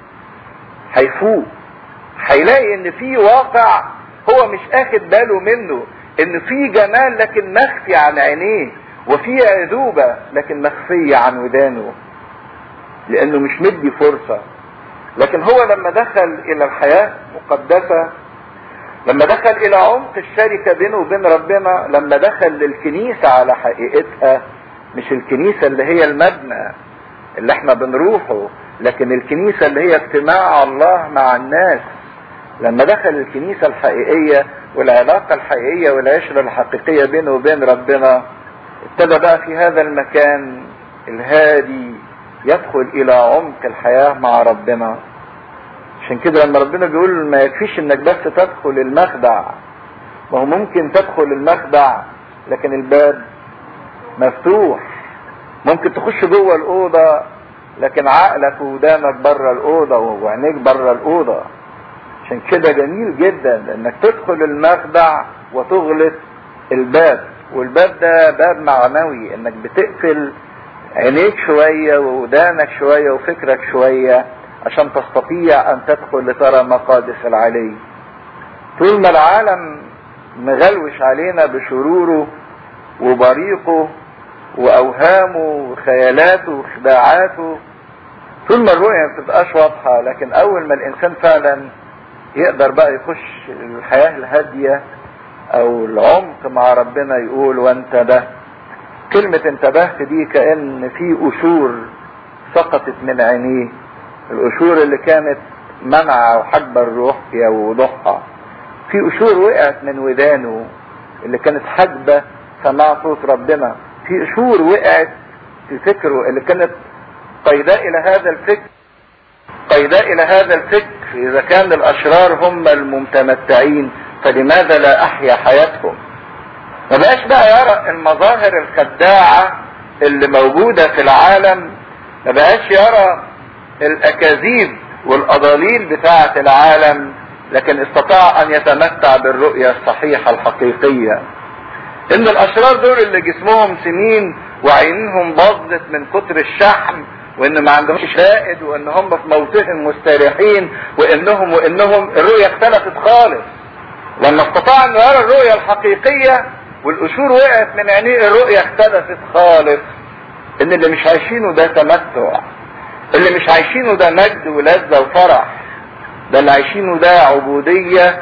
هيفوق هيلاقي ان في واقع هو مش اخد باله منه ان في جمال لكن مخفي عن عينيه وفي عذوبة لكن مخفية عن ودانه لانه مش مدي فرصة لكن هو لما دخل الى الحياة مقدسة لما دخل الى عمق الشركة بينه وبين ربنا لما دخل للكنيسة على حقيقتها مش الكنيسة اللي هي المبنى اللي احنا بنروحه لكن الكنيسة اللي هي اجتماع الله مع الناس لما دخل الكنيسة الحقيقية والعلاقة الحقيقية والعشرة الحقيقية بينه وبين ربنا ابتدى بقى في هذا المكان الهادي يدخل الى عمق الحياة مع ربنا عشان كده لما ربنا بيقول ما يكفيش انك بس تدخل المخدع ما هو ممكن تدخل المخدع لكن الباب مفتوح ممكن تخش جوه الاوضه لكن عقلك ودانك بره الاوضه وعينيك بره الاوضه عشان كده جميل جدا انك تدخل المخدع وتغلق الباب والباب ده باب معنوي انك بتقفل عينيك شوية وودانك شوية وفكرك شوية عشان تستطيع ان تدخل لترى مقادس العلي طول ما العالم مغلوش علينا بشروره وبريقه واوهامه وخيالاته وخداعاته طول ما الرؤية ما بتبقاش واضحة لكن اول ما الانسان فعلا يقدر بقى يخش الحياة الهادية او العمق مع ربنا يقول وانتبه كلمة انتبهت دي كأن في قشور سقطت من عينيه القشور اللي كانت منع وحجب الروح يا وضوحها في قشور وقعت من ودانه اللي كانت حاجبة سماع صوت ربنا في قشور وقعت في فكره اللي كانت قيداء الى هذا الفكر قيداء الى هذا الفكر اذا كان الاشرار هم المتمتعين فلماذا لا احيا حياتهم ما بقاش بقى يرى المظاهر الخداعة اللي موجودة في العالم ما بقاش يرى الاكاذيب والاضاليل بتاعة العالم لكن استطاع ان يتمتع بالرؤية الصحيحة الحقيقية ان الاشرار دول اللي جسمهم سمين وعينهم باظت من كتر الشحم وان ما عندهمش شائد وان هم في موتهم مستريحين وانهم وانهم الرؤية اختلفت خالص لما استطاع انه يرى الرؤية الحقيقية والقشور وقعت من عينيه الرؤية اختلفت خالص ان اللي مش عايشينه ده تمتع اللي مش عايشينه ده مجد ولذة وفرح ده اللي عايشينه ده عبودية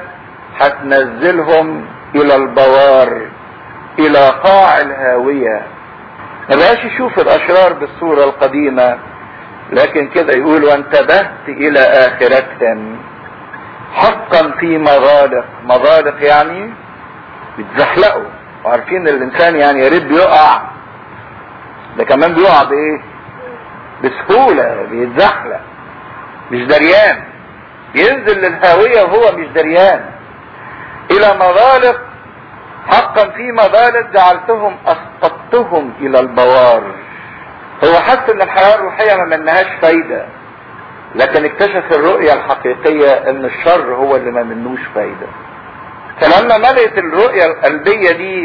هتنزلهم الى البوار الى قاع الهاوية ما بقاش يشوف الاشرار بالصورة القديمة لكن كده يقول وانتبهت الى اخرتهم حقا في مغالق مغالق يعني بيتزحلقوا وعارفين الانسان يعني يا ريت بيقع ده كمان بيقع بايه بسهولة بيتزحلق مش دريان ينزل للهاوية وهو مش دريان الى مغالق حقا في مغالق جعلتهم اسقطتهم الى البوار هو حس ان الحياة الروحية ما منهاش فايدة لكن اكتشف الرؤية الحقيقية ان الشر هو اللي ما منوش فايدة فلما ملئت الرؤية القلبية دي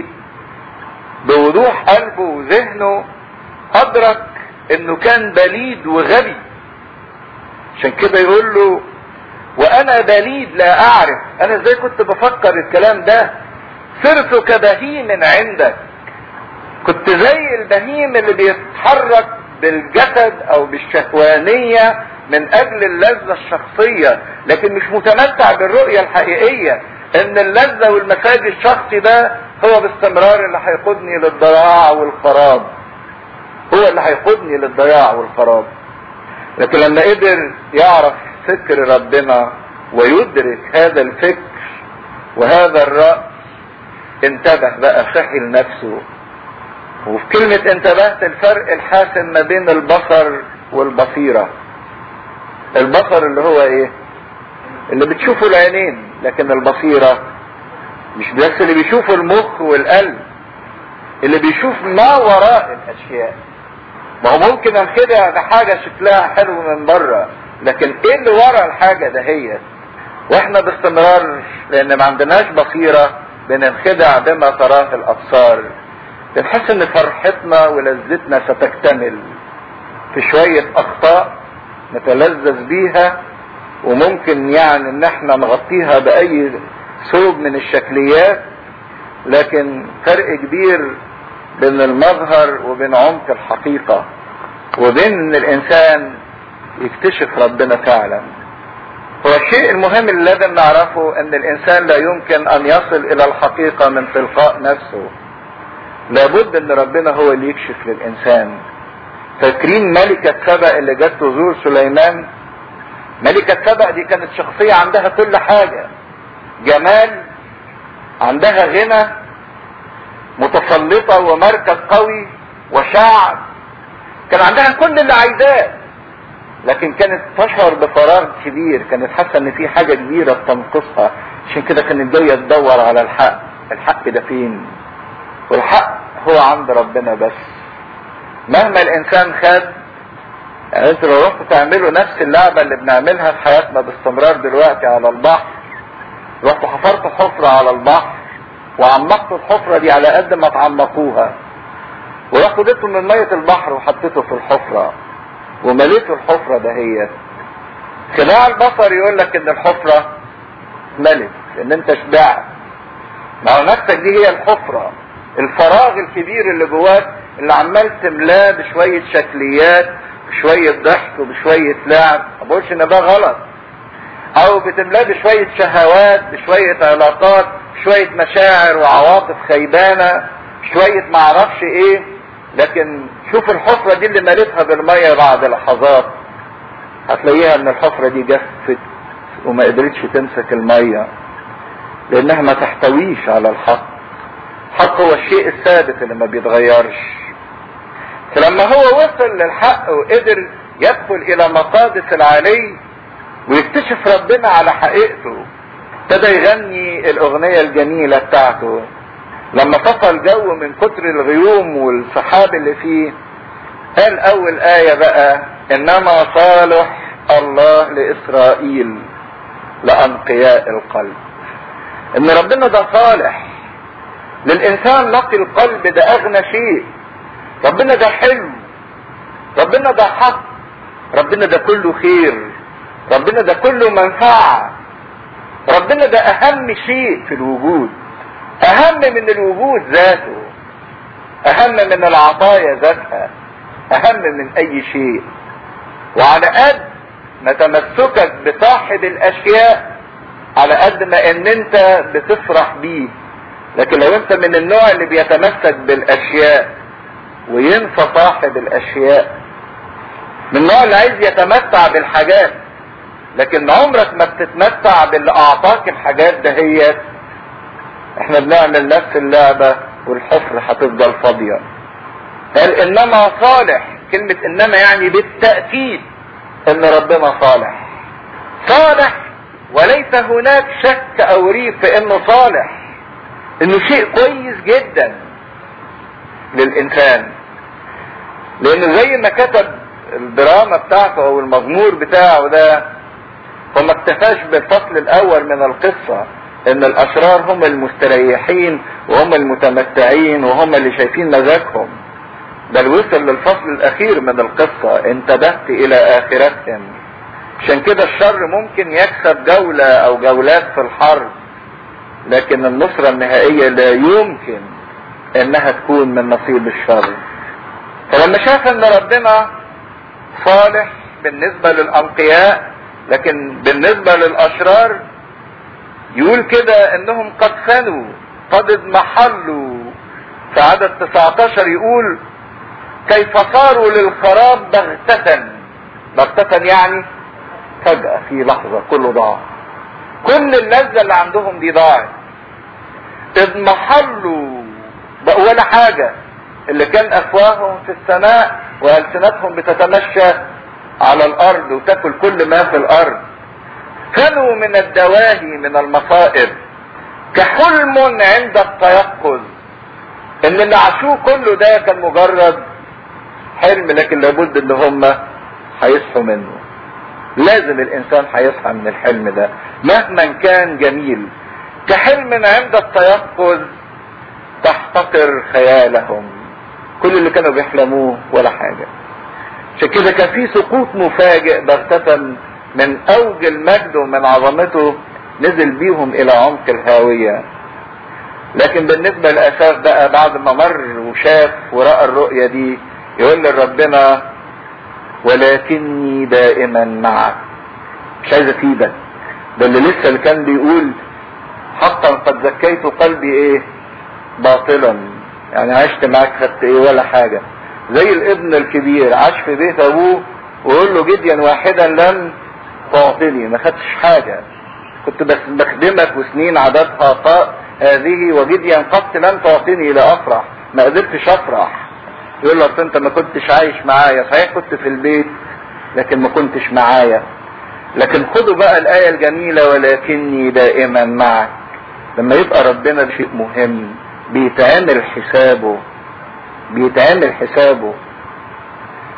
بوضوح قلبه وذهنه ادرك انه كان بليد وغبي عشان كده يقول له وانا بليد لا اعرف انا ازاي كنت بفكر الكلام ده صرت كبهيم عندك كنت زي البهيم اللي بيتحرك بالجسد او بالشهوانية من اجل اللذة الشخصية لكن مش متمتع بالرؤية الحقيقية ان اللذة والمزاج الشخصي ده هو باستمرار اللي هيقودني للضياع والخراب هو اللي هيقودني للضياع والخراب لكن لما قدر يعرف فكر ربنا ويدرك هذا الفكر وهذا الرأس انتبه بقى صحي لنفسه وفي كلمة انتبهت الفرق الحاسم ما بين البصر والبصيرة البصر اللي هو ايه اللي بتشوفه العينين لكن البصيرة مش بس اللي بيشوفه المخ والقلب اللي بيشوف ما وراء الاشياء ما هو ممكن انخدع بحاجة شكلها حلو من بره لكن ايه اللي ورا الحاجة دهيت واحنا باستمرار لان ما عندناش بصيرة بننخدع بما تراه الابصار بنحس ان فرحتنا ولذتنا ستكتمل في شوية اخطاء نتلذذ بيها وممكن يعني ان احنا نغطيها باي ثوب من الشكليات لكن فرق كبير بين المظهر وبين عمق الحقيقة وبين ان الانسان يكتشف ربنا فعلا هو الشيء المهم اللي لازم نعرفه ان الانسان لا يمكن ان يصل الى الحقيقة من تلقاء نفسه لابد ان ربنا هو اللي يكشف للانسان فاكرين ملكة سبأ اللي جت تزور سليمان ملكة سبأ دي كانت شخصية عندها كل حاجة جمال عندها غنى متسلطة ومركز قوي وشعب كان عندها كل اللي عايزاه لكن كانت تشعر بفراغ كبير كانت حاسة ان في حاجة كبيرة بتنقصها عشان كده كانت جاية تدور على الحق الحق ده فين والحق هو عند ربنا بس مهما الانسان خد يعني انتوا لو رحتوا تعملوا نفس اللعبة اللي بنعملها في حياتنا باستمرار دلوقتي على البحر رحتوا حفرتوا حفرة على البحر وعمقتوا الحفرة دي على قد ما تعمقوها ورحتوا جبتوا من مية البحر وحطيته في الحفرة ومليتوا الحفرة دهيت خداع البصر يقول لك ان الحفرة ملت ان انت شبعت ما هو نفسك دي هي الحفرة الفراغ الكبير اللي جواك اللي عمال تملاه بشوية شكليات بشوية ضحك وبشوية لعب ما بقولش ان ده غلط او بتملاه بشوية شهوات بشوية علاقات بشوية مشاعر وعواطف خيبانة شوية معرفش ايه لكن شوف الحفرة دي اللي مليتها بالمية بعد لحظات هتلاقيها ان الحفرة دي جفت وما قدرتش تمسك المية لانها ما تحتويش على الحق الحق هو الشيء الثابت اللي ما بيتغيرش فلما هو وصل للحق وقدر يدخل الى مقادس العلي ويكتشف ربنا على حقيقته ابتدى يغني الاغنية الجميلة بتاعته لما طفى الجو من كتر الغيوم والسحاب اللي فيه قال اول آية بقى انما صالح الله لاسرائيل لانقياء القلب ان ربنا ده صالح للانسان نقي القلب ده اغنى شيء ربنا ده حلو ربنا ده حق ربنا ده كله خير ربنا ده كله منفعة ربنا ده اهم شيء في الوجود اهم من الوجود ذاته اهم من العطايا ذاتها اهم من اي شيء وعلى قد ما تمسكك بصاحب الاشياء على قد ما ان انت بتفرح بيه لكن لو انت من النوع اللي بيتمسك بالاشياء وينسى صاحب الاشياء من النوع اللي عايز يتمتع بالحاجات لكن عمرك ما بتتمتع باللي اعطاك الحاجات دهيت احنا بنعمل نفس اللعبة والحفر هتفضل فاضية قال انما صالح كلمة انما يعني بالتأكيد ان ربنا صالح صالح وليس هناك شك او ريب في انه صالح انه شيء كويس جدا للانسان لان زي ما كتب الدراما بتاعته او المزمور بتاعه ده فما اكتفاش بالفصل الاول من القصة ان الاشرار هم المستريحين وهم المتمتعين وهم اللي شايفين مزاجهم بل وصل للفصل الاخير من القصة انتبهت الى اخرتهم عشان كده الشر ممكن يكسب جولة او جولات في الحرب لكن النصرة النهائية لا يمكن انها تكون من نصيب الشر فلما شاف ان ربنا صالح بالنسبة للانقياء لكن بالنسبة للاشرار يقول كده انهم قد فنوا قد اضمحلوا في عدد 19 يقول كيف صاروا للخراب بغتة بغتة يعني فجأة في لحظة كله ضاع كل اللذة اللي عندهم دي ضاعت اضمحلوا بقوا ولا حاجة اللي كان افواههم في السماء والسنتهم بتتمشى على الارض وتاكل كل ما في الارض كانوا من الدواهي من المصائب كحلم عند التيقظ ان اللي عاشوه كله ده كان مجرد حلم لكن لابد ان هم هيصحوا منه لازم الانسان هيصحى من الحلم ده مهما كان جميل كحلم عند التيقظ تحتقر خيالهم كل اللي كانوا بيحلموه ولا حاجة عشان كده كان في سقوط مفاجئ بغتة من اوج المجد ومن عظمته نزل بيهم الى عمق الهاوية لكن بالنسبة لأساف بقى بعد ما مر وشاف ورأى الرؤية دي يقول لربنا ولكني دائما معك مش عايز اسيبك ده اللي لسه اللي كان بيقول حقا قد زكيت قلبي ايه باطلا يعني عشت معاك خدت ايه ولا حاجة زي الابن الكبير عاش في بيت ابوه ويقول له جديا واحدا لم تعطني ما خدتش حاجة كنت بس بخدمك وسنين عددها طاء هذه وجديا قد لم تعطيني لافرح ما قدرتش افرح يقول لك انت ما كنتش عايش معايا صحيح كنت في البيت لكن ما كنتش معايا لكن خدوا بقى الآية الجميلة ولكني دائما معك لما يبقى ربنا شيء مهم بيتعمل حسابه بيتعمل حسابه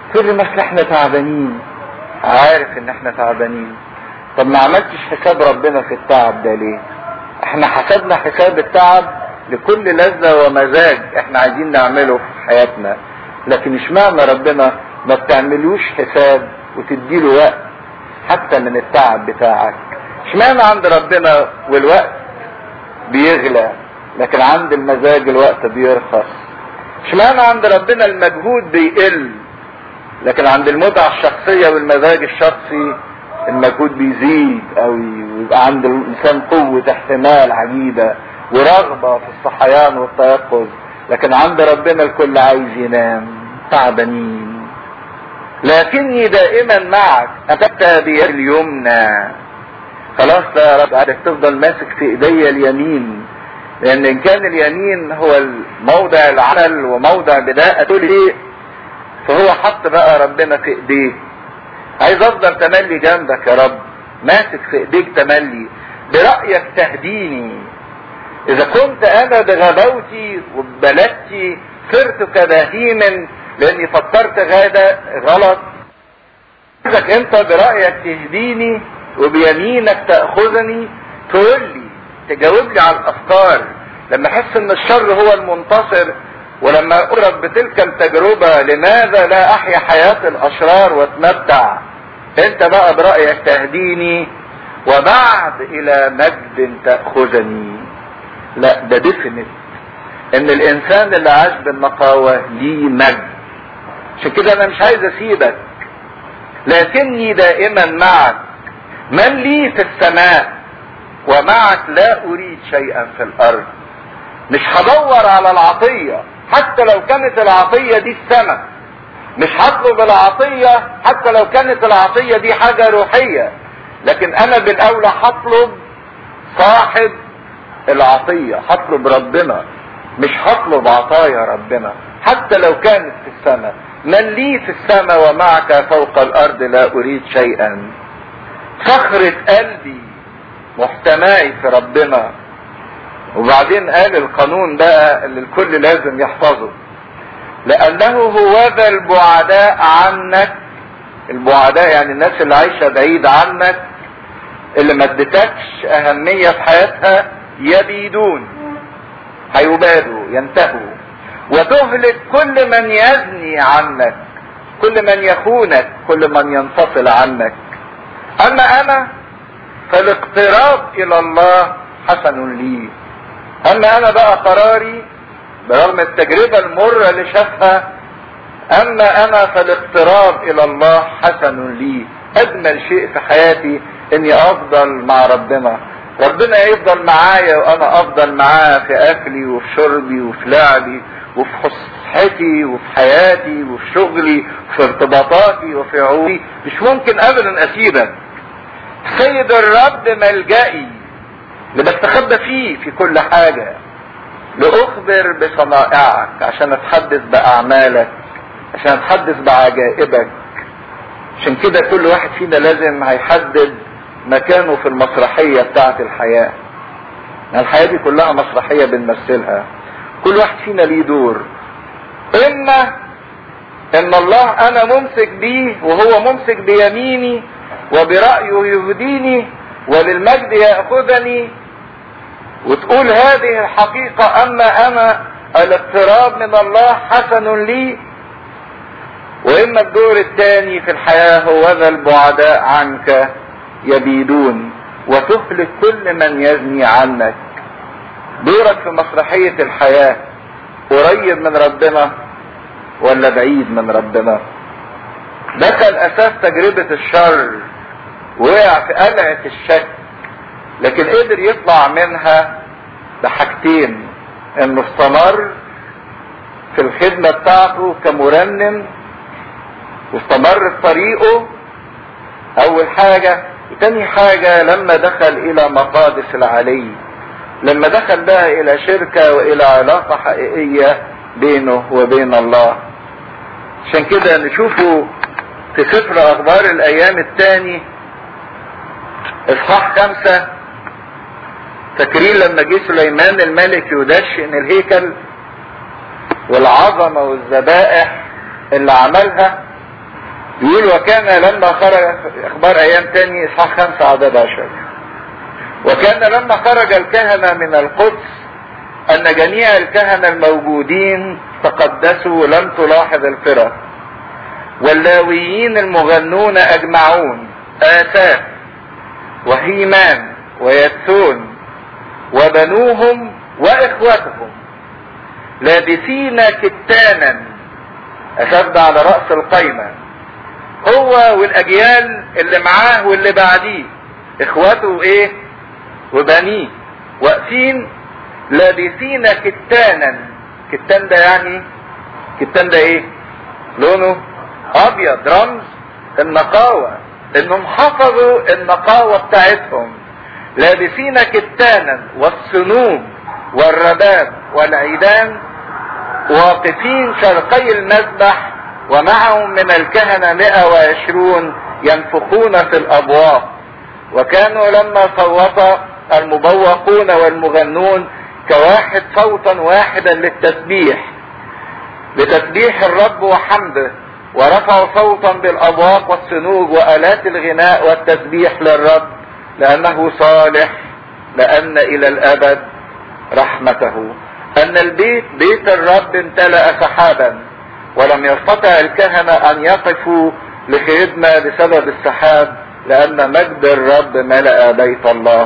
تقول لي مثل احنا تعبانين عارف ان احنا تعبانين طب ما عملتش حساب ربنا في التعب ده ليه احنا حسبنا حساب التعب لكل لذة ومزاج احنا عايزين نعمله في حياتنا لكن اشمعنى ربنا ما بتعملوش حساب وتديله وقت حتى من التعب بتاعك اشمعنى عند ربنا والوقت بيغلى لكن عند المزاج الوقت بيرخص اشمعنى عند ربنا المجهود بيقل لكن عند المتعة الشخصية والمزاج الشخصي المجهود بيزيد قوي ويبقى عند الانسان قوة احتمال عجيبة ورغبة في الصحيان والتيقظ لكن عند ربنا الكل عايز ينام تعبانين لكني دائما معك اتبت بيد اليمنى خلاص يا رب عارف تفضل ماسك في ايديا اليمين لان ان كان اليمين هو موضع العمل وموضع بداية كل شيء فهو حط بقى ربنا في ايديه عايز افضل تملي جنبك يا رب ماسك في ايديك تملي برأيك تهديني اذا كنت انا بغباوتي وببلدتي صرت كبهيم لاني فكرت غادة غلط عايزك انت برأيك تهديني وبيمينك تأخذني تقول لي تجاوب لي على الافكار لما احس ان الشر هو المنتصر ولما اقرب بتلك التجربة لماذا لا احيا حياة الاشرار واتمتع انت بقى برأيك تهديني وبعد الى مجد تأخذني لا ده ديفنت ان الانسان اللي عاش بالنقاوة ليه مجد عشان كده انا مش عايز اسيبك لكني دائما معك من لي في السماء ومعك لا اريد شيئا في الارض مش هدور على العطية حتى لو كانت العطية دي السماء مش هطلب العطية حتى لو كانت العطية دي حاجة روحية لكن انا بالاولى هطلب صاحب العطية هطلب ربنا مش هطلب عطايا ربنا حتى لو كانت في السماء من لي في السماء ومعك فوق الارض لا اريد شيئا صخرة قلبي محتماي في ربنا وبعدين قال القانون بقى اللي الكل لازم يحفظه لانه هو ذا البعداء عنك البعداء يعني الناس اللي عايشة بعيد عنك اللي ما ادتكش اهمية في حياتها يبيدون هيبادوا ينتهوا وتهلك كل من يزني عنك كل من يخونك كل من ينفصل عنك اما انا فالاقتراب الى الله حسن لي اما انا بقى قراري برغم التجربة المرة اللي شافها اما انا فالاقتراب الى الله حسن لي اجمل شيء في حياتي اني افضل مع ربنا ربنا يفضل معايا وانا افضل معاه في اكلي وفي شربي وفي لعبي وفي صحتي وفي حياتي وفي شغلي وفي ارتباطاتي وفي عمري مش ممكن ابدا اسيبك سيد الرب ملجئي اللي بستخبى فيه في كل حاجة لأخبر بصنائعك عشان أتحدث بأعمالك عشان أتحدث بعجائبك عشان كده كل واحد فينا لازم هيحدد مكانه في المسرحية بتاعة الحياة يعني الحياة دي كلها مسرحية بنمثلها كل واحد فينا ليه دور إما إن الله أنا ممسك بيه وهو ممسك بيميني وبرأيه يهديني وللمجد يأخذني وتقول هذه الحقيقة أما أنا الاقتراب من الله حسن لي وإما الدور الثاني في الحياة هو ذا البعداء عنك يبيدون وتهلك كل من يزني عنك دورك في مسرحية الحياة قريب من ربنا ولا بعيد من ربنا ده كان اساس تجربة الشر وقع في قلعة الشك لكن قدر يطلع منها بحاجتين انه استمر في الخدمة بتاعته كمرنم واستمر في طريقه اول حاجة وتاني حاجة لما دخل الى مقادس العلي لما دخل بقى الى شركة والى علاقة حقيقية بينه وبين الله عشان كده نشوفه في سفر اخبار الايام الثاني اصحاح خمسة فاكرين لما جه سليمان الملك يدشن الهيكل والعظمة والذبائح اللي عملها يقول وكان لما خرج اخبار ايام تاني اصحاح خمسة عدد عشر وكان لما خرج الكهنة من القدس ان جميع الكهنة الموجودين تقدسوا لم تلاحظ الفرق واللاويين المغنون اجمعون اساف وهيمان ويتسون وبنوهم واخوتهم لابسين كتانا اساف ده على رأس القايمة هو والاجيال اللي معاه واللي بعديه اخواته ايه وبنيه واقفين لابسين كتانا كتان ده يعني كتان ده ايه لونه ابيض رمز النقاوة انهم حفظوا النقاوة بتاعتهم لابسين كتانا والسنوب والرباب والعيدان واقفين شرقي المذبح ومعهم من الكهنة مئة وعشرون ينفخون في الابواق وكانوا لما صوت المبوقون والمغنون كواحد صوتا واحدا للتسبيح لتسبيح الرب وحمده ورفعوا صوتا بالابواق والصنوج والات الغناء والتسبيح للرب لانه صالح لان الى الابد رحمته ان البيت بيت الرب امتلأ سحابا ولم يستطع الكهنة ان يقفوا لخدمة بسبب السحاب لان مجد الرب ملأ بيت الله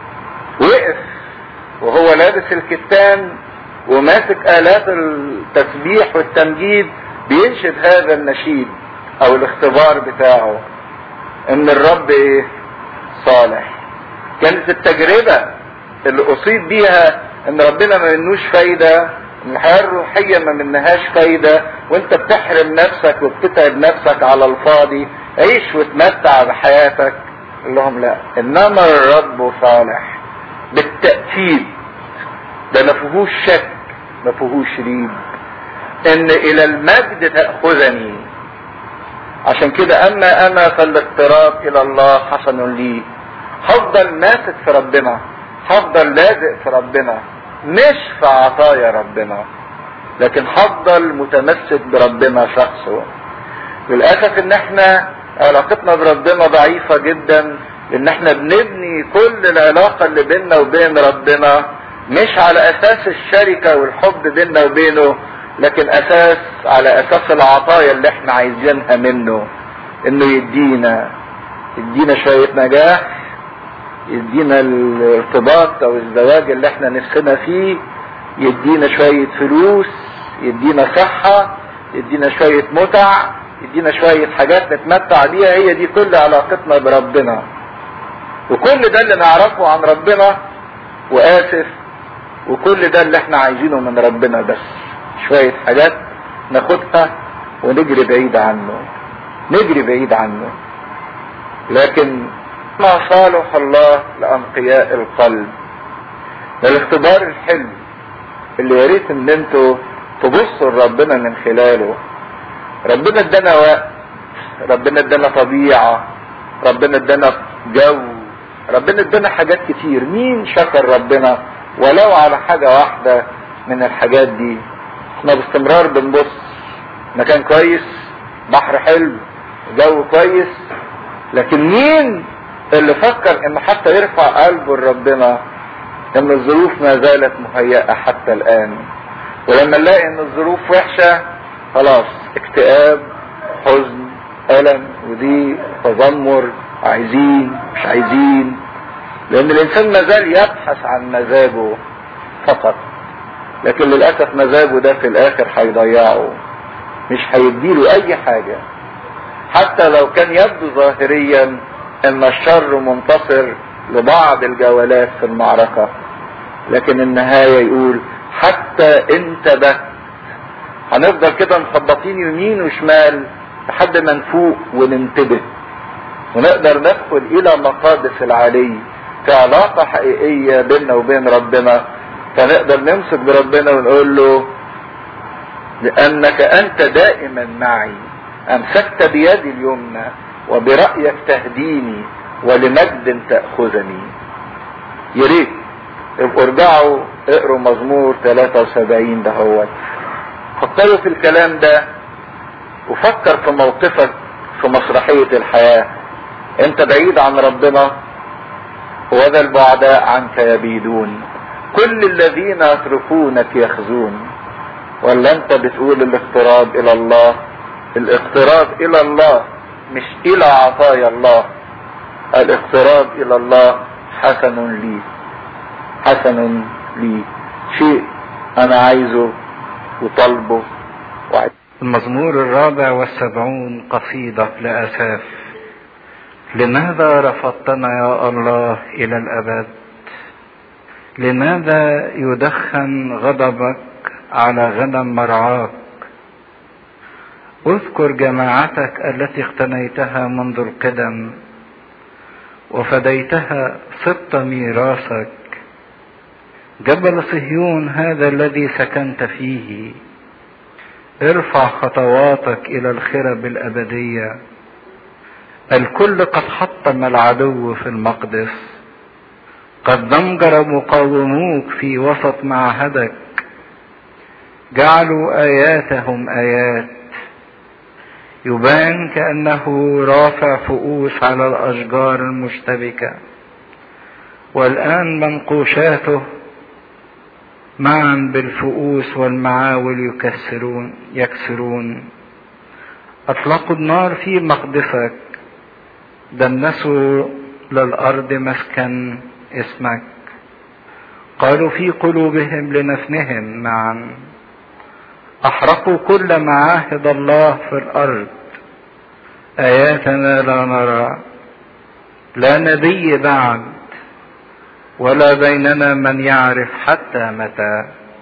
وقف وهو لابس الكتان وماسك آلات التسبيح والتمجيد بينشد هذا النشيد او الاختبار بتاعه ان الرب ايه صالح كانت التجربة اللي اصيب بيها ان ربنا ما منوش فايدة ان الحياة الروحية ما منهاش فايدة وانت بتحرم نفسك وبتتعب نفسك على الفاضي عيش وتمتع بحياتك قال لهم لا انما الرب صالح بالتأكيد ده ما فيهوش شك ما فيهوش ريب ان الى المجد تأخذني عشان كده اما انا فالاقتراب الى الله حسن لي هفضل ماسك في ربنا هفضل لازق في ربنا مش في عطايا ربنا لكن هفضل متمسك بربنا شخصه للاسف ان احنا علاقتنا بربنا ضعيفة جدا لان احنا بنبني كل العلاقة اللي بيننا وبين ربنا مش على اساس الشركة والحب بيننا وبينه لكن اساس على اساس العطايا اللي احنا عايزينها منه انه يدينا يدينا شوية نجاح يدينا الارتباط او الزواج اللي احنا نفسنا فيه يدينا شوية فلوس يدينا صحة يدينا شوية متع يدينا شوية حاجات نتمتع بيها هي دي كل علاقتنا بربنا وكل ده اللي نعرفه عن ربنا واسف وكل ده اللي احنا عايزينه من ربنا بس شوية حاجات ناخدها ونجري بعيد عنه نجري بعيد عنه لكن ما صالح الله لأنقياء القلب ده الاختبار الحلو اللي يا ريت ان انتوا تبصوا لربنا من خلاله ربنا ادانا وقت ربنا ادانا طبيعة ربنا ادانا جو ربنا ادانا حاجات كتير مين شكر ربنا ولو على حاجة واحدة من الحاجات دي احنا باستمرار بنبص مكان كويس بحر حلو جو كويس لكن مين اللي فكر ان حتى يرفع قلبه لربنا ان الظروف ما زالت مهيئة حتى الان ولما نلاقي ان الظروف وحشة خلاص اكتئاب حزن ألم وضيق تذمر عايزين مش عايزين لان الانسان ما زال يبحث عن مزاجه فقط لكن للاسف مزاجه ده في الاخر هيضيعه مش هيديله اي حاجة حتى لو كان يبدو ظاهريا ان الشر منتصر لبعض الجولات في المعركة لكن النهاية يقول حتى انتبهت هنفضل كده مخبطين يمين وشمال لحد ما نفوق وننتبه ونقدر ندخل الى مقادس العلي في علاقة حقيقية بيننا وبين ربنا فنقدر نمسك بربنا ونقول له لانك انت دائما معي امسكت بيدي اليمنى وبرأيك تهديني ولمجد تأخذني يا ريت ابقوا ارجعوا اقروا مزمور 73 دهوت فكروا في الكلام ده وفكر في موقفك في مسرحية الحياة انت بعيد عن ربنا وذا البعداء عنك يبيدون كل الذين يتركونك يخزون ولا انت بتقول الاقتراب الى الله الاقتراب الى الله مش الى عطايا الله الاقتراب الى الله حسن لي حسن لي شيء انا عايزه وطالبه وعايزه المزمور الرابع والسبعون قصيدة لأساف لماذا رفضتنا يا الله إلى الأبد لماذا يدخن غضبك على غنم مرعاك اذكر جماعتك التي اقتنيتها منذ القدم وفديتها سبط ميراثك جبل صهيون هذا الذي سكنت فيه ارفع خطواتك الى الخرب الابديه الكل قد حطم العدو في المقدس قد ضمجر مقاوموك في وسط معهدك جعلوا اياتهم ايات يبان كانه رافع فؤوس على الاشجار المشتبكه والان منقوشاته معا بالفؤوس والمعاول يكسرون يكسرون اطلقوا النار في مقدسك دنسوا للارض مسكن اسمك قالوا في قلوبهم لنفنهم معا احرقوا كل معاهد الله في الارض اياتنا لا نرى لا نبي بعد ولا بيننا من يعرف حتى متى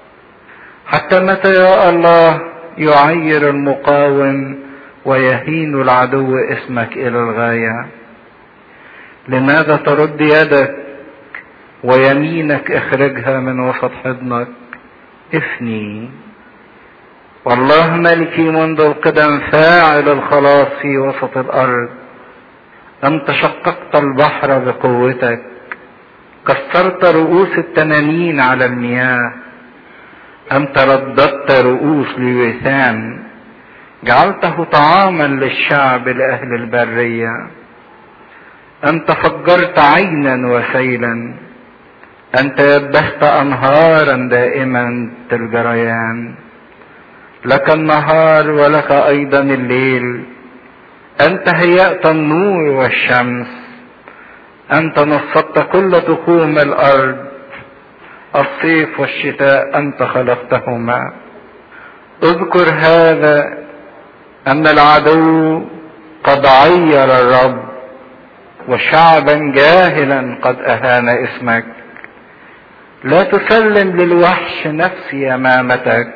حتى متى يا الله يعير المقاوم ويهين العدو اسمك الى الغايه لماذا ترد يدك ويمينك اخرجها من وسط حضنك افني والله ملكي منذ القدم فاعل الخلاص في وسط الارض انت شققت البحر بقوتك كسرت رؤوس التنانين على المياه انت رددت رؤوس لويثان جعلته طعاما للشعب لاهل البريه انت فجرت عينا وسيلا انت يبست انهارا دائما الجريان لك النهار ولك ايضا الليل انت هيأت النور والشمس انت نصبت كل تخوم الارض الصيف والشتاء انت خلقتهما اذكر هذا ان العدو قد عير الرب وشعبا جاهلا قد اهان اسمك لا تسلم للوحش نفسي امامتك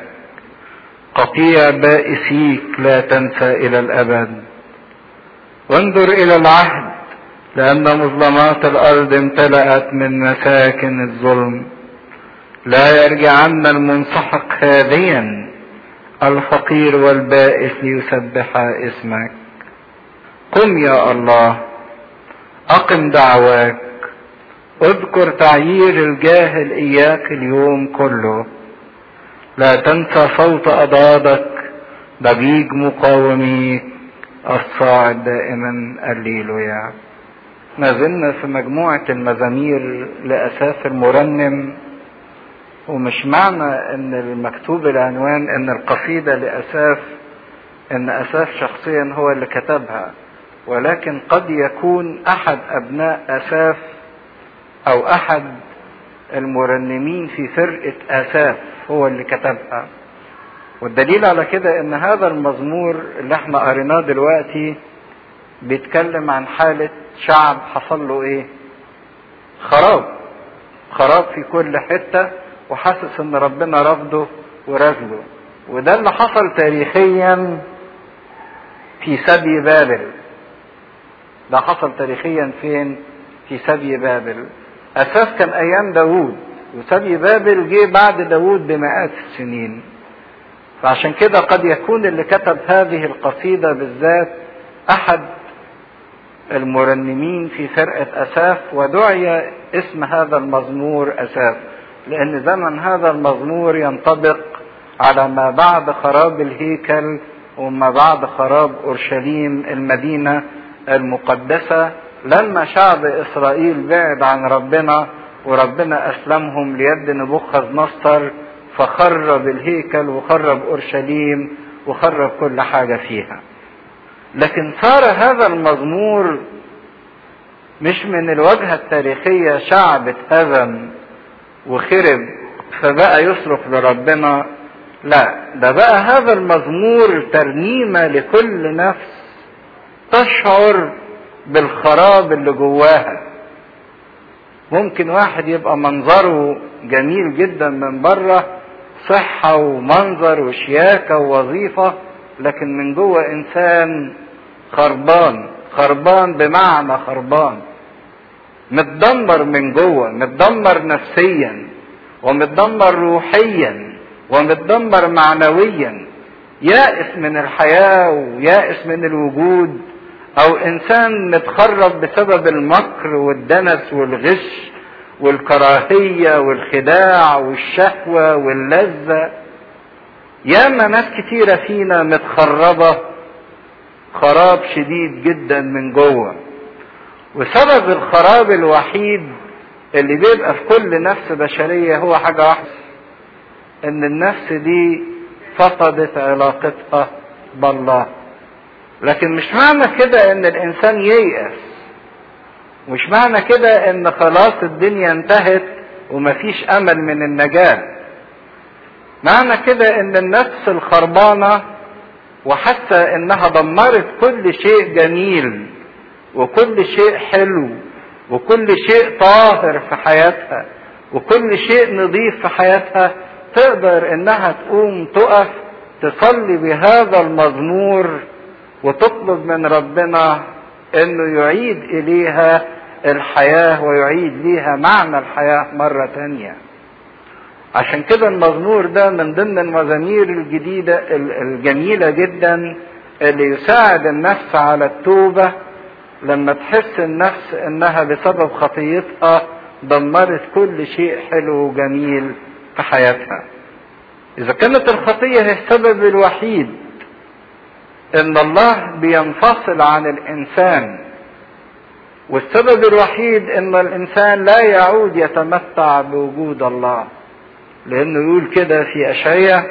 قطيع بائسيك لا تنسى الى الابد وانظر الى العهد لان مظلمات الارض امتلأت من مساكن الظلم لا يرجعن المنسحق هاديا الفقير والبائس ليسبحا اسمك قم يا الله اقم دعواك اذكر تعيير الجاهل اياك اليوم كله لا تنسى صوت اضادك ضجيج مقاوميك الصاعد دائما الليلويا ما زلنا في مجموعة المزامير لأساس المرنم ومش معنى ان المكتوب العنوان ان القصيدة لأساس ان أساس شخصيا هو اللي كتبها ولكن قد يكون أحد أبناء أساف أو أحد المرنمين في فرقة أساف هو اللي كتبها والدليل على كده ان هذا المزمور اللي احنا قريناه دلوقتي بيتكلم عن حالة شعب حصل له ايه خراب خراب في كل حتة وحاسس ان ربنا رفضه ورفضه وده اللي حصل تاريخيا في سبي بابل ده حصل تاريخيا فين في سبي بابل اساس كان ايام داوود وسبي بابل جه بعد داوود بمئات السنين فعشان كده قد يكون اللي كتب هذه القصيدة بالذات أحد المرنمين في فرقة أساف ودعي اسم هذا المزمور أساف لأن زمن هذا المزمور ينطبق على ما بعد خراب الهيكل وما بعد خراب اورشليم المدينه المقدسه لما شعب اسرائيل بعد عن ربنا وربنا اسلمهم ليد نبوخذ نصر فخرب الهيكل وخرب اورشليم وخرب كل حاجه فيها لكن صار هذا المزمور مش من الوجهه التاريخيه شعب اتهزم وخرب فبقى يصرخ لربنا لا ده بقى هذا المزمور ترنيمه لكل نفس تشعر بالخراب اللي جواها ممكن واحد يبقى منظره جميل جدا من بره صحة ومنظر وشياكة ووظيفة لكن من جوه إنسان خربان خربان بمعنى خربان متدمر من جوه متدمر نفسيا ومتدمر روحيا ومتدمر معنويا يائس من الحياة ويائس من الوجود او انسان متخرب بسبب المكر والدنس والغش والكراهية والخداع والشهوة واللذة ياما ناس كتيرة فينا متخربة خراب شديد جدا من جوه وسبب الخراب الوحيد اللي بيبقى في كل نفس بشرية هو حاجة واحدة ان النفس دي فقدت علاقتها بالله لكن مش معنى كده ان الانسان ييأس مش معنى كده ان خلاص الدنيا انتهت ومفيش امل من النجاة معنى كده ان النفس الخربانة وحاسة انها دمرت كل شيء جميل وكل شيء حلو وكل شيء طاهر في حياتها وكل شيء نظيف في حياتها تقدر انها تقوم تقف تصلي بهذا المزمور وتطلب من ربنا انه يعيد اليها الحياة ويعيد ليها معنى الحياة مرة تانية عشان كده المزمور ده من ضمن المزامير الجديدة الجميلة جدا اللي يساعد النفس على التوبة لما تحس النفس انها بسبب خطيتها دمرت كل شيء حلو وجميل في حياتها اذا كانت الخطية هي السبب الوحيد ان الله بينفصل عن الانسان والسبب الوحيد ان الانسان لا يعود يتمتع بوجود الله لانه يقول كده في اشعياء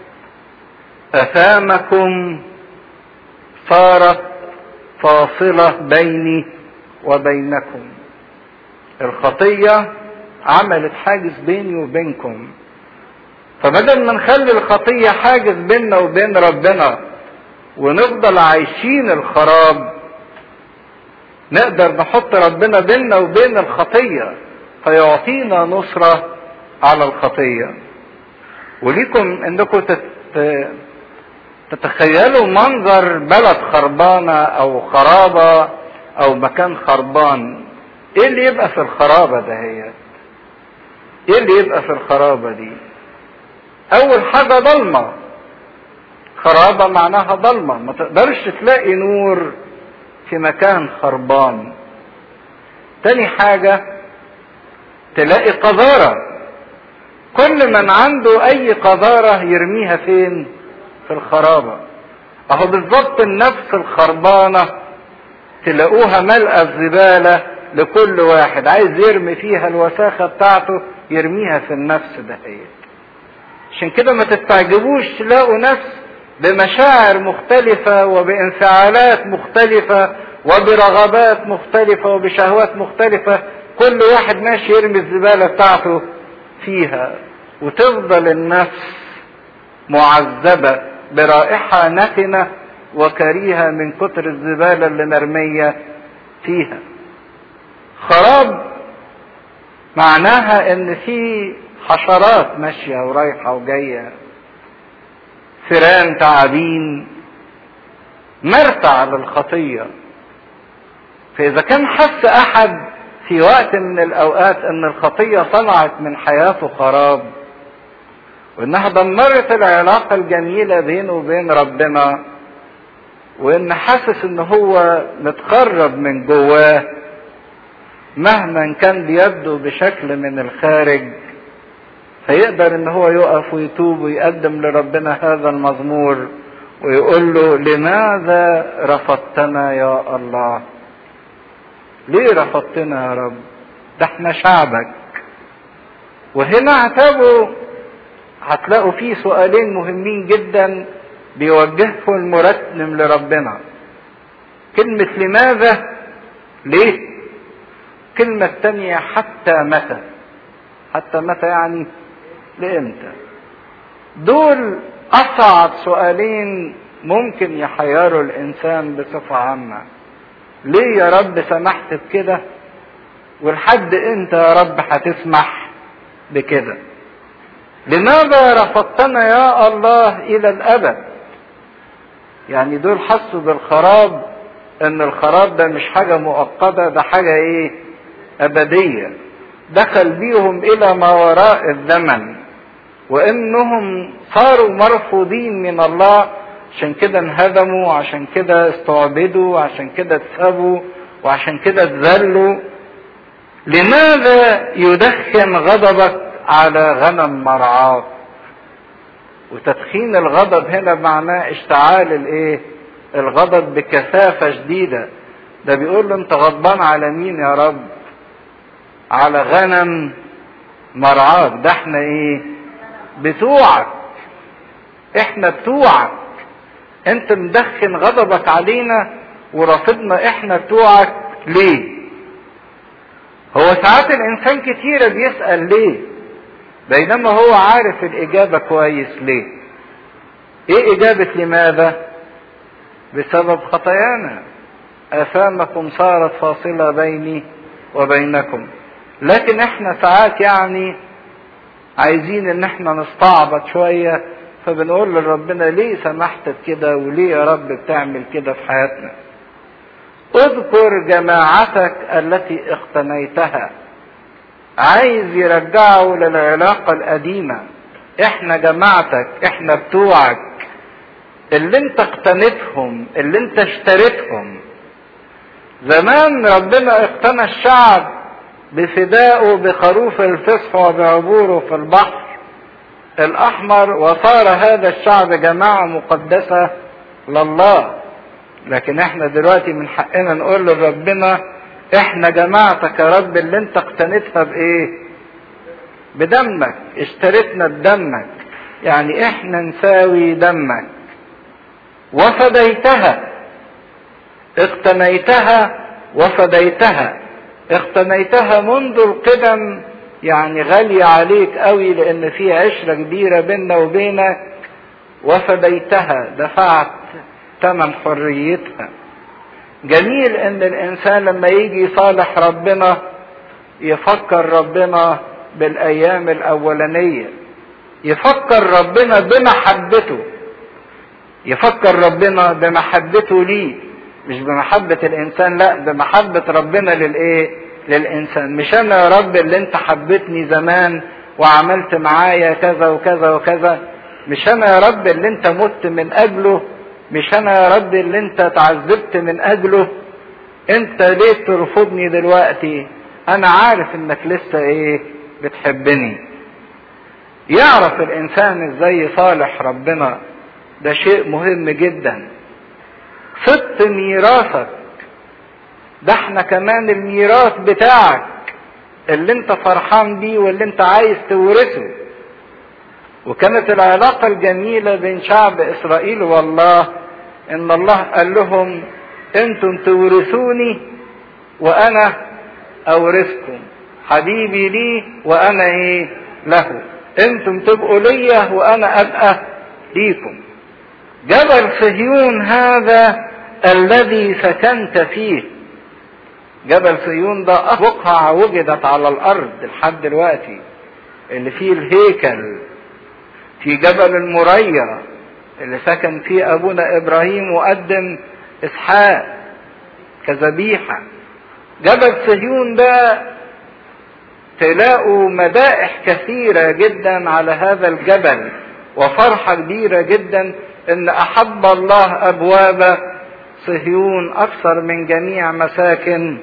اثامكم صارت فاصله بيني وبينكم الخطيه عملت حاجز بيني وبينكم فبدل ما نخلي الخطيه حاجز بيننا وبين ربنا ونفضل عايشين الخراب نقدر نحط ربنا بيننا وبين الخطية فيعطينا نصرة على الخطية وليكم انكم تتخيلوا منظر بلد خربانة او خرابة او مكان خربان ايه اللي يبقى في الخرابة دهيت ايه اللي يبقى في الخرابة دي اول حاجة ضلمة خرابة معناها ضلمة ما تقدرش تلاقي نور في مكان خربان تاني حاجة تلاقي قذارة كل من عنده اي قذارة يرميها فين في الخرابة اهو بالظبط النفس الخربانة تلاقوها ملأ الزبالة لكل واحد عايز يرمي فيها الوساخة بتاعته يرميها في النفس دهيت عشان كده ما تستعجبوش تلاقوا نفس بمشاعر مختلفة وبانفعالات مختلفة وبرغبات مختلفة وبشهوات مختلفة كل واحد ماشي يرمي الزبالة بتاعته فيها وتفضل النفس معذبة برائحة نتنة وكريهة من كتر الزبالة اللي مرمية فيها خراب معناها ان في حشرات ماشية ورايحة وجاية فيران تعابين مرتع للخطية فإذا كان حس أحد في وقت من الأوقات أن الخطية صنعت من حياته خراب وإنها دمرت العلاقة الجميلة بينه وبين ربنا وإن حاسس إن هو متقرب من جواه مهما كان بيبدو بشكل من الخارج فيقدر ان هو يقف ويتوب ويقدم لربنا هذا المزمور ويقول له لماذا رفضتنا يا الله ليه رفضتنا يا رب ده احنا شعبك وهنا اعتبوا هتلاقوا فيه سؤالين مهمين جدا بيوجهه المرتم لربنا كلمة لماذا ليه كلمة الثانية حتى متى حتى متى يعني لامتى دول اصعب سؤالين ممكن يحيروا الانسان بصفة عامة ليه يا رب سمحت بكده ولحد امتى يا رب هتسمح بكده لماذا رفضتنا يا الله الى الابد يعني دول حسوا بالخراب ان الخراب ده مش حاجة مؤقتة ده حاجة ايه ابدية دخل بيهم الى ما وراء الزمن وانهم صاروا مرفوضين من الله عشان كده انهدموا عشان كده استعبدوا عشان كده اتسابوا وعشان كده اتذلوا لماذا يدخن غضبك على غنم مرعاك وتدخين الغضب هنا معناه اشتعال الايه الغضب بكثافة شديدة ده بيقول له انت غضبان على مين يا رب على غنم مرعاك ده احنا ايه بتوعك احنا بتوعك انت مدخن غضبك علينا ورافضنا احنا بتوعك ليه هو ساعات الانسان كتيرة بيسأل ليه بينما هو عارف الاجابة كويس ليه ايه اجابة لماذا بسبب خطايانا اثامكم صارت فاصلة بيني وبينكم لكن احنا ساعات يعني عايزين ان احنا نستعبط شوية فبنقول لربنا ليه سمحت بكده وليه يا رب بتعمل كده في حياتنا اذكر جماعتك التي اقتنيتها عايز يرجعه للعلاقة القديمة احنا جماعتك احنا بتوعك اللي انت اقتنيتهم اللي انت اشتريتهم زمان ربنا اقتنى الشعب بفدائه بخروف الفصح وبعبوره في البحر الاحمر وصار هذا الشعب جماعة مقدسة لله لكن احنا دلوقتي من حقنا نقول لربنا احنا جماعتك يا رب اللي انت اقتنيتها بايه بدمك اشتريتنا بدمك يعني احنا نساوي دمك وفديتها اقتنيتها وفديتها اقتنيتها منذ القدم يعني غالية عليك قوي لان في عشرة كبيرة بيننا وبينك وفديتها دفعت ثمن حريتها جميل ان الانسان لما يجي يصالح ربنا يفكر ربنا بالايام الاولانية يفكر ربنا بمحبته يفكر ربنا بمحبته ليه مش بمحبة الانسان لا بمحبة ربنا للايه للانسان مش انا يا رب اللي انت حبيتني زمان وعملت معايا كذا وكذا وكذا مش انا يا رب اللي انت مت من اجله مش انا يا رب اللي انت تعذبت من اجله انت ليه ترفضني دلوقتي انا عارف انك لسه ايه بتحبني يعرف الانسان ازاي يصالح ربنا ده شيء مهم جدا صدت ميراثك ده احنا كمان الميراث بتاعك اللي انت فرحان بيه واللي انت عايز تورثه وكانت العلاقة الجميلة بين شعب اسرائيل والله ان الله قال لهم انتم تورثوني وانا اورثكم حبيبي لي وانا ايه له انتم تبقوا ليا وانا ابقى ليكم جبل صهيون هذا الذي سكنت فيه جبل صهيون ده بقعة وجدت على الارض لحد دلوقتي اللي فيه الهيكل في جبل المريا اللي سكن فيه ابونا ابراهيم وقدم اسحاق كذبيحة جبل صهيون ده تلاقوا مدائح كثيرة جدا على هذا الجبل وفرحة كبيرة جدا ان احب الله ابواب صهيون اكثر من جميع مساكن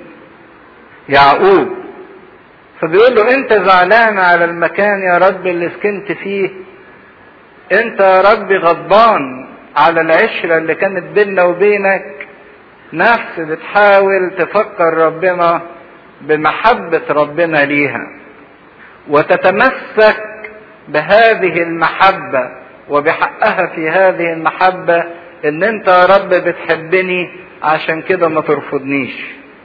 يعقوب فبيقول له انت زعلان على المكان يا رب اللي سكنت فيه انت يا رب غضبان على العشرة اللي كانت بيننا وبينك نفس بتحاول تفكر ربنا بمحبة ربنا ليها وتتمسك بهذه المحبة وبحقها في هذه المحبة ان انت يا رب بتحبني عشان كده ما ترفضنيش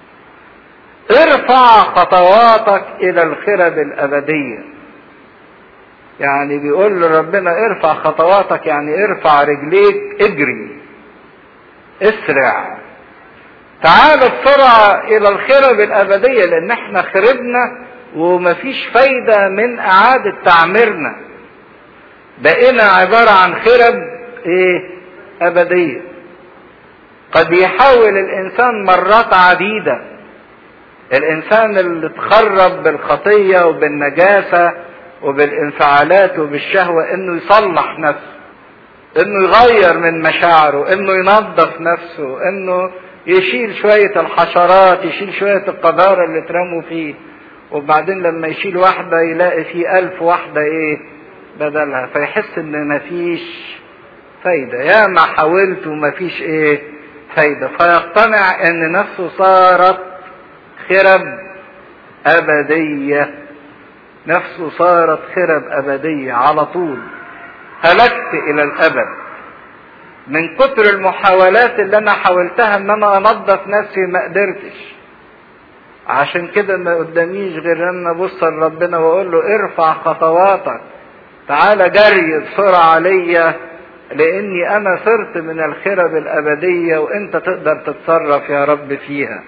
ارفع خطواتك الى الخرب الابدية يعني بيقول لربنا ارفع خطواتك يعني ارفع رجليك اجري اسرع تعال بسرعة الى الخرب الابدية لان احنا خربنا ومفيش فايدة من اعادة تعميرنا بقينا عبارة عن خرب ايه ابدية قد يحاول الانسان مرات عديدة الانسان اللي اتخرب بالخطية وبالنجاسة وبالانفعالات وبالشهوة انه يصلح نفسه انه يغير من مشاعره انه ينظف نفسه انه يشيل شوية الحشرات يشيل شوية القذارة اللي اترموا فيه وبعدين لما يشيل واحدة يلاقي فيه ألف واحدة ايه بدلها فيحس ان مفيش فايدة يا ما حاولت ومفيش ايه فايدة فيقتنع ان نفسه صارت خرب ابدية نفسه صارت خرب ابدية على طول هلكت الى الابد من كتر المحاولات اللي انا حاولتها ان انا انظف نفسي ما قدرتش عشان كده ما قداميش غير ان ابص لربنا واقول له ارفع خطواتك تعالى جري بسرعة عليا لاني انا صرت من الخرب الابدية وانت تقدر تتصرف يا رب فيها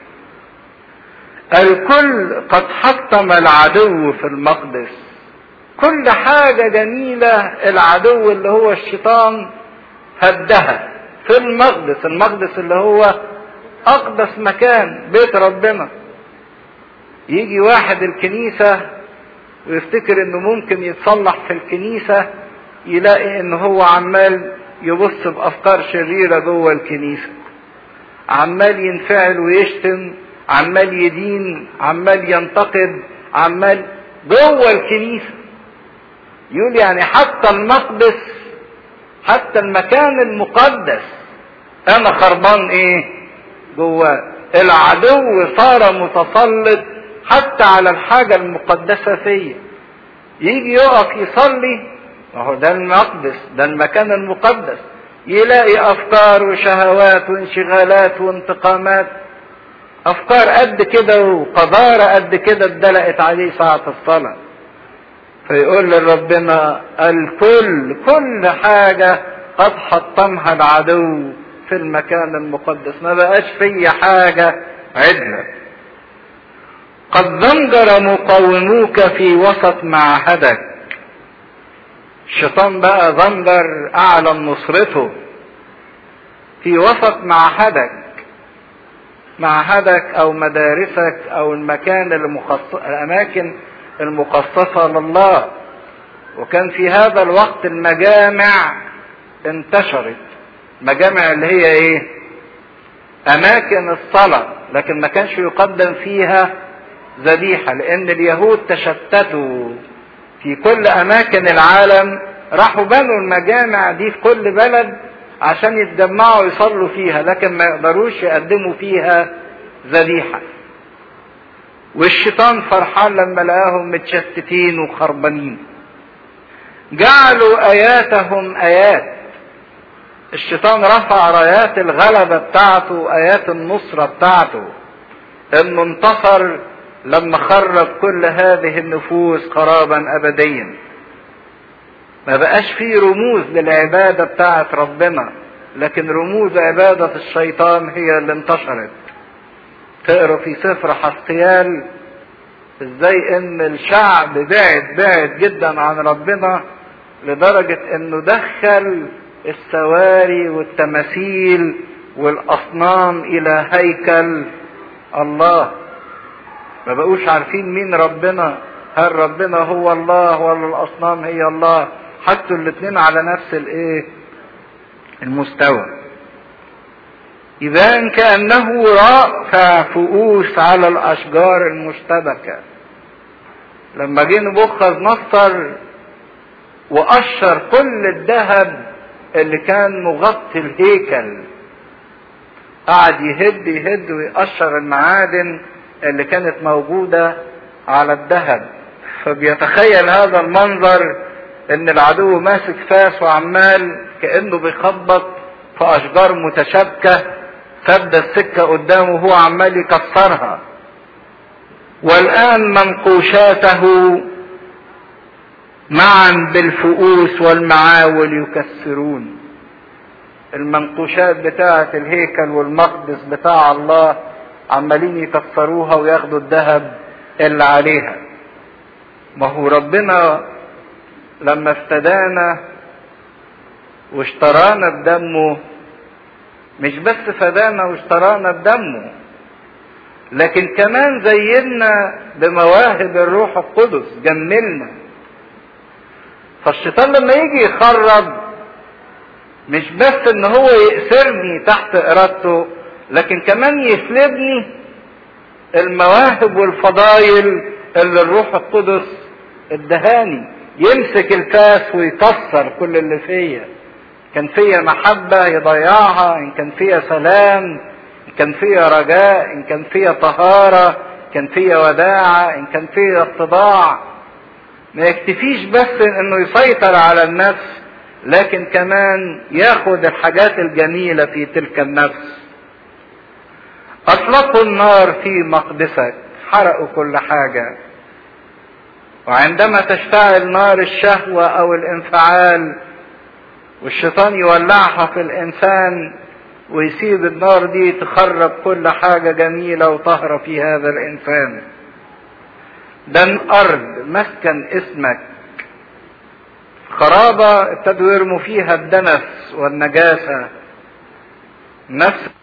الكل قد حطم العدو في المقدس كل حاجة جميلة العدو اللي هو الشيطان هدها في المقدس المقدس اللي هو اقدس مكان بيت ربنا يجي واحد الكنيسة ويفتكر انه ممكن يتصلح في الكنيسة يلاقي ان هو عمال يبص بافكار شريرة جوه الكنيسة عمال ينفعل ويشتم عمال يدين عمال ينتقد عمال جوه الكنيسة يقول يعني حتى المقدس حتى المكان المقدس انا خربان ايه جواه العدو صار متسلط حتى على الحاجة المقدسة فيا يجي يقف يصلي وهو ده المقدس ده المكان المقدس يلاقي افكار وشهوات وانشغالات وانتقامات افكار قد كده وقذارة قد كده اتدلقت عليه ساعة الصلاة فيقول لربنا الكل كل حاجة قد حطمها العدو في المكان المقدس ما بقاش في حاجة عدلة قد زنجر مقاوموك في وسط معهدك الشيطان بقى زنجر اعلن نصرته في وسط معهدك معهدك او مدارسك او المكان المخصص الاماكن المخصصة لله وكان في هذا الوقت المجامع انتشرت مجامع اللي هي ايه اماكن الصلاة لكن ما كانش يقدم فيها ذبيحة لان اليهود تشتتوا في كل اماكن العالم راحوا بنوا المجامع دي في كل بلد عشان يتجمعوا يصلوا فيها لكن ما يقدروش يقدموا فيها ذبيحة والشيطان فرحان لما لقاهم متشتتين وخربانين جعلوا اياتهم ايات الشيطان رفع رايات الغلبة بتاعته ايات النصرة بتاعته انه انتصر لما خرب كل هذه النفوس خرابا ابديا ما بقاش فيه رموز للعبادة بتاعت ربنا لكن رموز عبادة الشيطان هي اللي انتشرت تقرا في سفر حسقيال ازاي ان الشعب بعد بعد جدا عن ربنا لدرجة انه دخل السواري والتماثيل والاصنام الى هيكل الله ما بقوش عارفين مين ربنا هل ربنا هو الله ولا الاصنام هي الله حطوا الاتنين على نفس الايه المستوى يبان كانه رافع فؤوس على الاشجار المشتبكه لما جه نبوخذ نصر وقشر كل الذهب اللي كان مغطي الهيكل قعد يهد يهد ويقشر المعادن اللي كانت موجودة على الذهب فبيتخيل هذا المنظر ان العدو ماسك فاس وعمال كانه بيخبط في اشجار متشابكه تبدا السكه قدامه وهو عمال يكسرها والان منقوشاته معا بالفؤوس والمعاول يكسرون المنقوشات بتاعه الهيكل والمقدس بتاع الله عمالين يكسروها وياخدوا الذهب اللي عليها ما هو ربنا لما افتدانا واشترانا بدمه مش بس فدانا واشترانا بدمه لكن كمان زينا بمواهب الروح القدس جملنا فالشيطان لما يجي يخرب مش بس ان هو يأسرني تحت ارادته لكن كمان يسلبني المواهب والفضايل اللي الروح القدس ادهاني يمسك الكاس ويكسر كل اللي فيا كان فيا محبة يضيعها إن كان فيا سلام إن كان فيا رجاء إن كان فيا طهارة كان فيا وداعة إن كان فيا اتضاع ما يكتفيش بس إنه يسيطر على النفس لكن كمان ياخد الحاجات الجميلة في تلك النفس أطلقوا النار في مقدسك حرقوا كل حاجة وعندما تشتعل نار الشهوة أو الانفعال والشيطان يولعها في الإنسان ويسيب النار دي تخرب كل حاجة جميلة وطهرة في هذا الإنسان ده الأرض مسكن اسمك خرابة ابتدوا يرموا فيها الدنس والنجاسة نفس